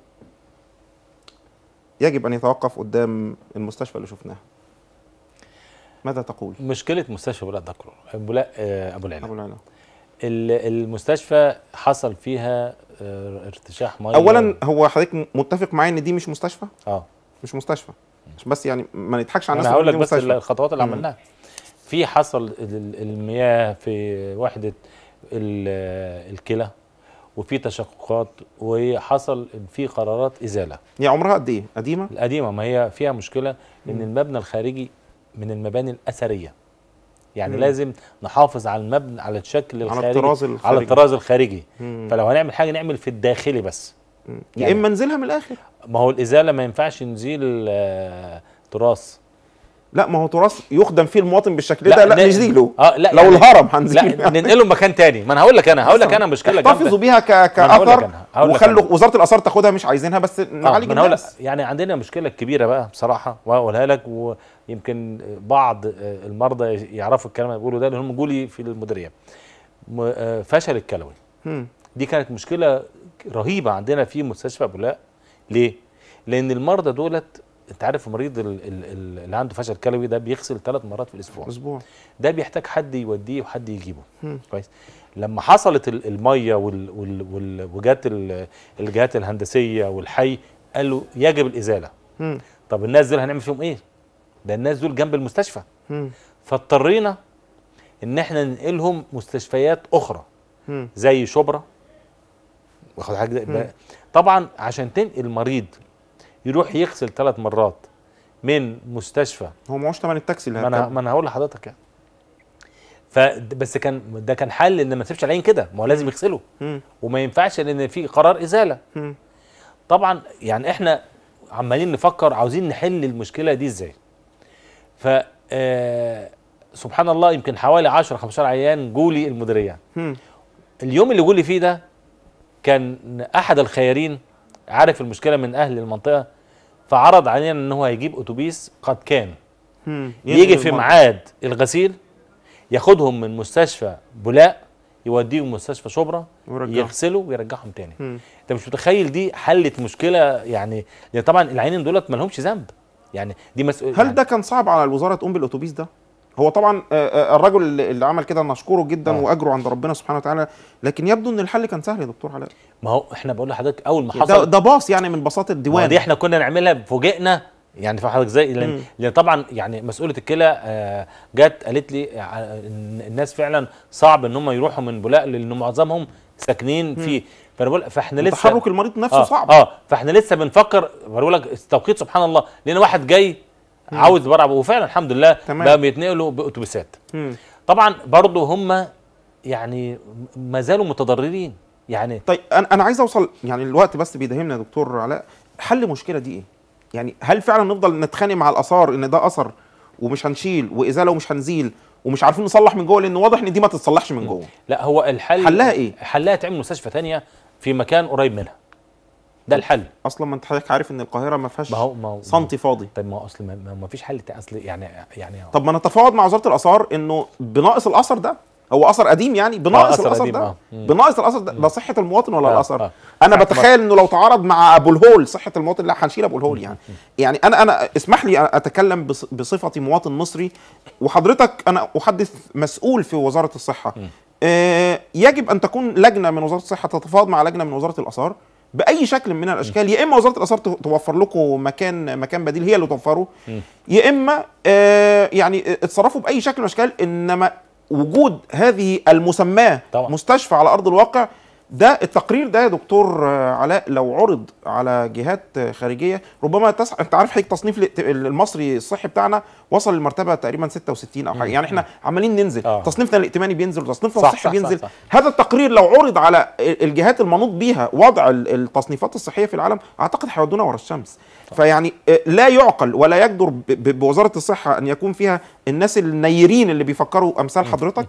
يجب ان يتوقف قدام المستشفى اللي شفناها ماذا تقول؟ مشكله مستشفى بولاق دكرور بولاق آه، ابو العلا ابو العلا ال- المستشفى حصل فيها آه، ارتشاح ميه اولا هو حضرتك متفق معايا ان دي مش مستشفى؟ اه مش مستشفى عشان بس يعني ما نضحكش على انا الناس هقول لك دي بس مستشفى. الخطوات اللي مم. عملناها في حصل ال- المياه في وحده ال- الكلى وفي تشققات وحصل في قرارات ازاله هي عمرها قد ايه؟ قديمه؟ القديمه ما هي فيها مشكله ان المبنى الخارجي من المباني الاثريه يعني مم. لازم نحافظ على المبنى على الشكل على الخارجي الطراز الخارجي. على الطراز الخارجي مم. فلو هنعمل حاجه نعمل في الداخلي بس يا اما ننزلها من الاخر ما هو الازاله ما ينفعش نزيل آه، تراث لا ما هو تراث يخدم فيه المواطن بالشكل ده لا ن- نزيله اه لا لو يعني- الهرم هنزيله لا ننقله مكان تاني ما انا هقول لك انا هقول لك انا مشكله جامده احتفظوا بيها ك... ما أنا هقول لك كاثر أنا، هقول لك وخلوا أنا. وزاره الاثار تاخدها مش عايزينها بس آه، نعالج ما أنا هقول لك الناس يعني عندنا مشكله كبيره بقى بصراحه وهقولها لك ويمكن بعض المرضى يعرفوا الكلام اللي بيقولوا ده لان هم جولي في المديريه م- آه، فشل الكلوي مم. دي كانت مشكله رهيبه عندنا في مستشفى بولاق ليه؟ لان المرضى دولت انت عارف المريض ال- ال- ال- اللي عنده فشل كلوي ده بيغسل ثلاث مرات في الاسبوع اسبوع ده بيحتاج حد يوديه وحد يجيبه مم. كويس لما حصلت ال- الميه وال وال وال وجات ال- الجهات الهندسيه والحي قالوا يجب الازاله مم. طب الناس دول هنعمل فيهم ايه ده الناس دول جنب المستشفى مم. فاضطرينا ان احنا ننقلهم مستشفيات اخرى مم. زي شبرا واخد حاجه مم. زي- طبعا عشان تنقل مريض يروح يغسل ثلاث مرات من مستشفى هو معهوش ثمن التاكسي اللي ما انا هيركبه. ما انا هقول لحضرتك يعني ف بس كان ده كان حل ان ما تسيبش العين كده ما هو لازم يغسله مم. وما ينفعش لان في قرار ازاله مم. طبعا يعني احنا عمالين نفكر عاوزين نحل المشكله دي ازاي ف آه، سبحان الله يمكن حوالي 10 15 عيان جولي المديريه مم. اليوم اللي جولي فيه ده كان احد الخيارين عارف المشكله من اهل المنطقه فعرض علينا ان هو هيجيب اتوبيس قد كان مم. يجي ينقل في المرضى. ميعاد الغسيل ياخدهم من مستشفى بولاق يوديهم مستشفى شبرا ويرجعهم. يغسلوا ويرجعهم تاني مم. انت مش متخيل دي حلت مشكله يعني لان طبعا العينين دولت ما لهمش ذنب يعني دي مسؤول هل ده كان صعب على الوزاره تقوم بالاتوبيس ده؟ هو طبعا آه، آه، الرجل اللي اللي عمل كده نشكره جدا آه. واجره عند ربنا سبحانه وتعالى لكن يبدو ان الحل كان سهل يا دكتور علاء ما هو احنا بقول لحضرتك اول ما ده, حصل ده باص يعني من بساط ما الديوان دي احنا كنا نعملها فوجئنا يعني في حضرتك زي مم. لان, لأن طبعا يعني مسؤوله الكلى آه، جت قالت لي ع- إن الناس فعلا صعب ان هم يروحوا من بولاق لان معظمهم ساكنين فيه فانا بقول فاحنا لسه تحرك المريض نفسه آه صعب اه فاحنا لسه بنفكر بقول لك التوقيت سبحان الله لان واحد جاي عاوز برع وفعلا الحمد لله تمام. بقى بيتنقلوا باتوبيسات مم. طبعا برضه هم يعني ما زالوا متضررين يعني طيب انا انا عايز اوصل يعني الوقت بس بيداهمنا يا دكتور علاء حل المشكله دي ايه؟ يعني هل فعلا نفضل نتخانق مع الاثار ان ده اثر ومش هنشيل وازاله ومش هنزيل ومش عارفين نصلح من جوه لان واضح ان دي ما تتصلحش من جوه لا هو الحل حلها إيه؟ حلها تعمل مستشفى تانية في مكان قريب منها ده الحل اصلا ما انت حضرتك عارف ان القاهره ما فيهاش ما هو ما هو سنتي فاضي طيب ما هو اصل ما, ما ما فيش حل تا- اصل يعني يعني طب ما نتفاوض مع وزاره الاثار انه بناقص الاثر ده هو اثر قديم يعني بناقص أثر الاثر قديم، ده آه. مم. بناقص الاثر ده ده صحه المواطن ولا آه، الاثر آه. انا صحة بتخيل انه لو تعارض مع ابو الهول صحه المواطن لا هنشيل ابو الهول يعني يعني انا انا اسمح لي اتكلم بص- بصفتي مواطن مصري وحضرتك انا احدث مسؤول في وزاره الصحه آه، يجب ان تكون لجنه من وزاره الصحه تتفاوض مع لجنه من وزاره الاثار باي شكل من الاشكال يا اما وزاره الاثار تو- توفر لكم مكان مكان بديل هي اللي توفره يا اما آه، يعني اتصرفوا باي شكل من الاشكال انما وجود هذه المسماه طبعا. مستشفى على ارض الواقع ده التقرير ده يا دكتور آه، علاء لو عرض على جهات آه، خارجيه ربما تسع انت عارف حضرتك تصنيف الائت- المصري الصحي بتاعنا وصل للمرتبه تقريبا 66 او حاجه يعني احنا عمالين ننزل آه. تصنيفنا الائتماني بينزل وتصنيفنا صح، الصحي صح، بينزل صح، صح. هذا التقرير لو عرض على الجهات المنوط بيها وضع ال- التصنيفات الصحيه في العالم اعتقد هيودونا ورا الشمس فيعني آه، لا يعقل ولا يقدر ب- ب- بوزاره الصحه ان يكون فيها الناس النيرين اللي بيفكروا امثال حضرتك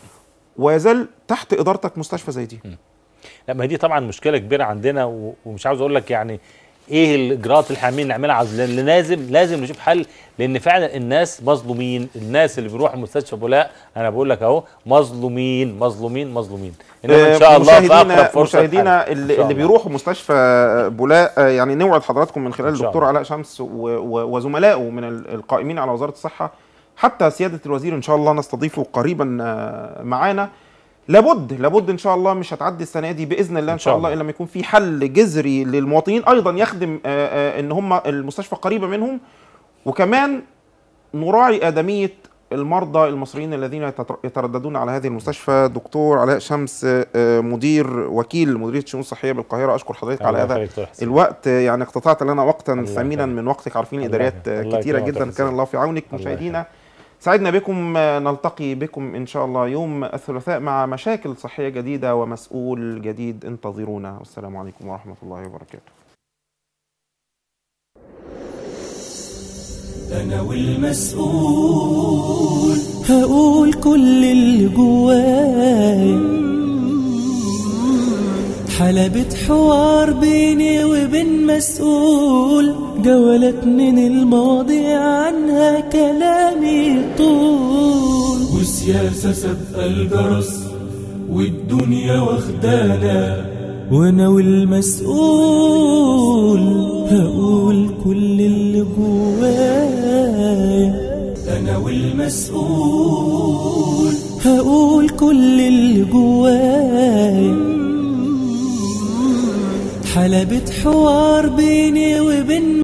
ويزال تحت ادارتك مستشفى زي دي لا ما هي دي طبعا مشكله كبيره عندنا و- ومش عاوز اقول لك يعني ايه الاجراءات اللي احنا عاملين نعملها عاوز لان لازم لازم نشوف حل لان فعلا الناس مظلومين الناس اللي بيروحوا مستشفى بولاق انا بقول لك اهو مظلومين مظلومين مظلومين انما ان شاء الله في اقرب مشاهدينا فرصه مشاهدينا نحل. إن اللي, شاء اللي الله. بيروحوا مستشفى بولاق آه، يعني نوعد حضراتكم من خلال إن شاء الدكتور الله. علاء شمس و- و- وزملائه من ال- القائمين على وزاره الصحه حتى سياده الوزير ان شاء الله نستضيفه قريبا آه، معانا لابد لابد ان شاء الله مش هتعدي السنه دي باذن الله ان شاء الله الا لما يكون في حل جذري للمواطنين ايضا يخدم آه، آه، ان هم المستشفى قريبه منهم وكمان نراعي آدمية المرضى المصريين الذين يتر- يترددون على هذه المستشفى دكتور علاء شمس آه، مدير وكيل مديرية الشؤون الصحية بالقاهرة أشكر حضرتك على الله هذا يخليك دكتور حسين. الوقت آه، يعني اقتطعت لنا وقتا الله ثمينا يخليك. من وقتك عارفين الله إداريات آه، الله كتيرة يكرمك جدا يا كان حسين. الله في عونك الله مشاهدينا سعدنا بكم آه، نلتقي بكم إن شاء الله يوم الثلاثاء مع مشاكل صحية جديدة ومسؤول جديد انتظرونا والسلام عليكم ورحمة الله وبركاته أنا والمسؤول هقول كل اللي جوايا حلبة حوار بيني وبين مسؤول جولات من الماضي عنها كلامي طول والسياسة سابقة الجرس والدنيا واخدانا وانا والمسؤول هقول كل اللي جوايا أنا والمسؤول هقول كل اللي جوايا حلبة حوار بيني وبين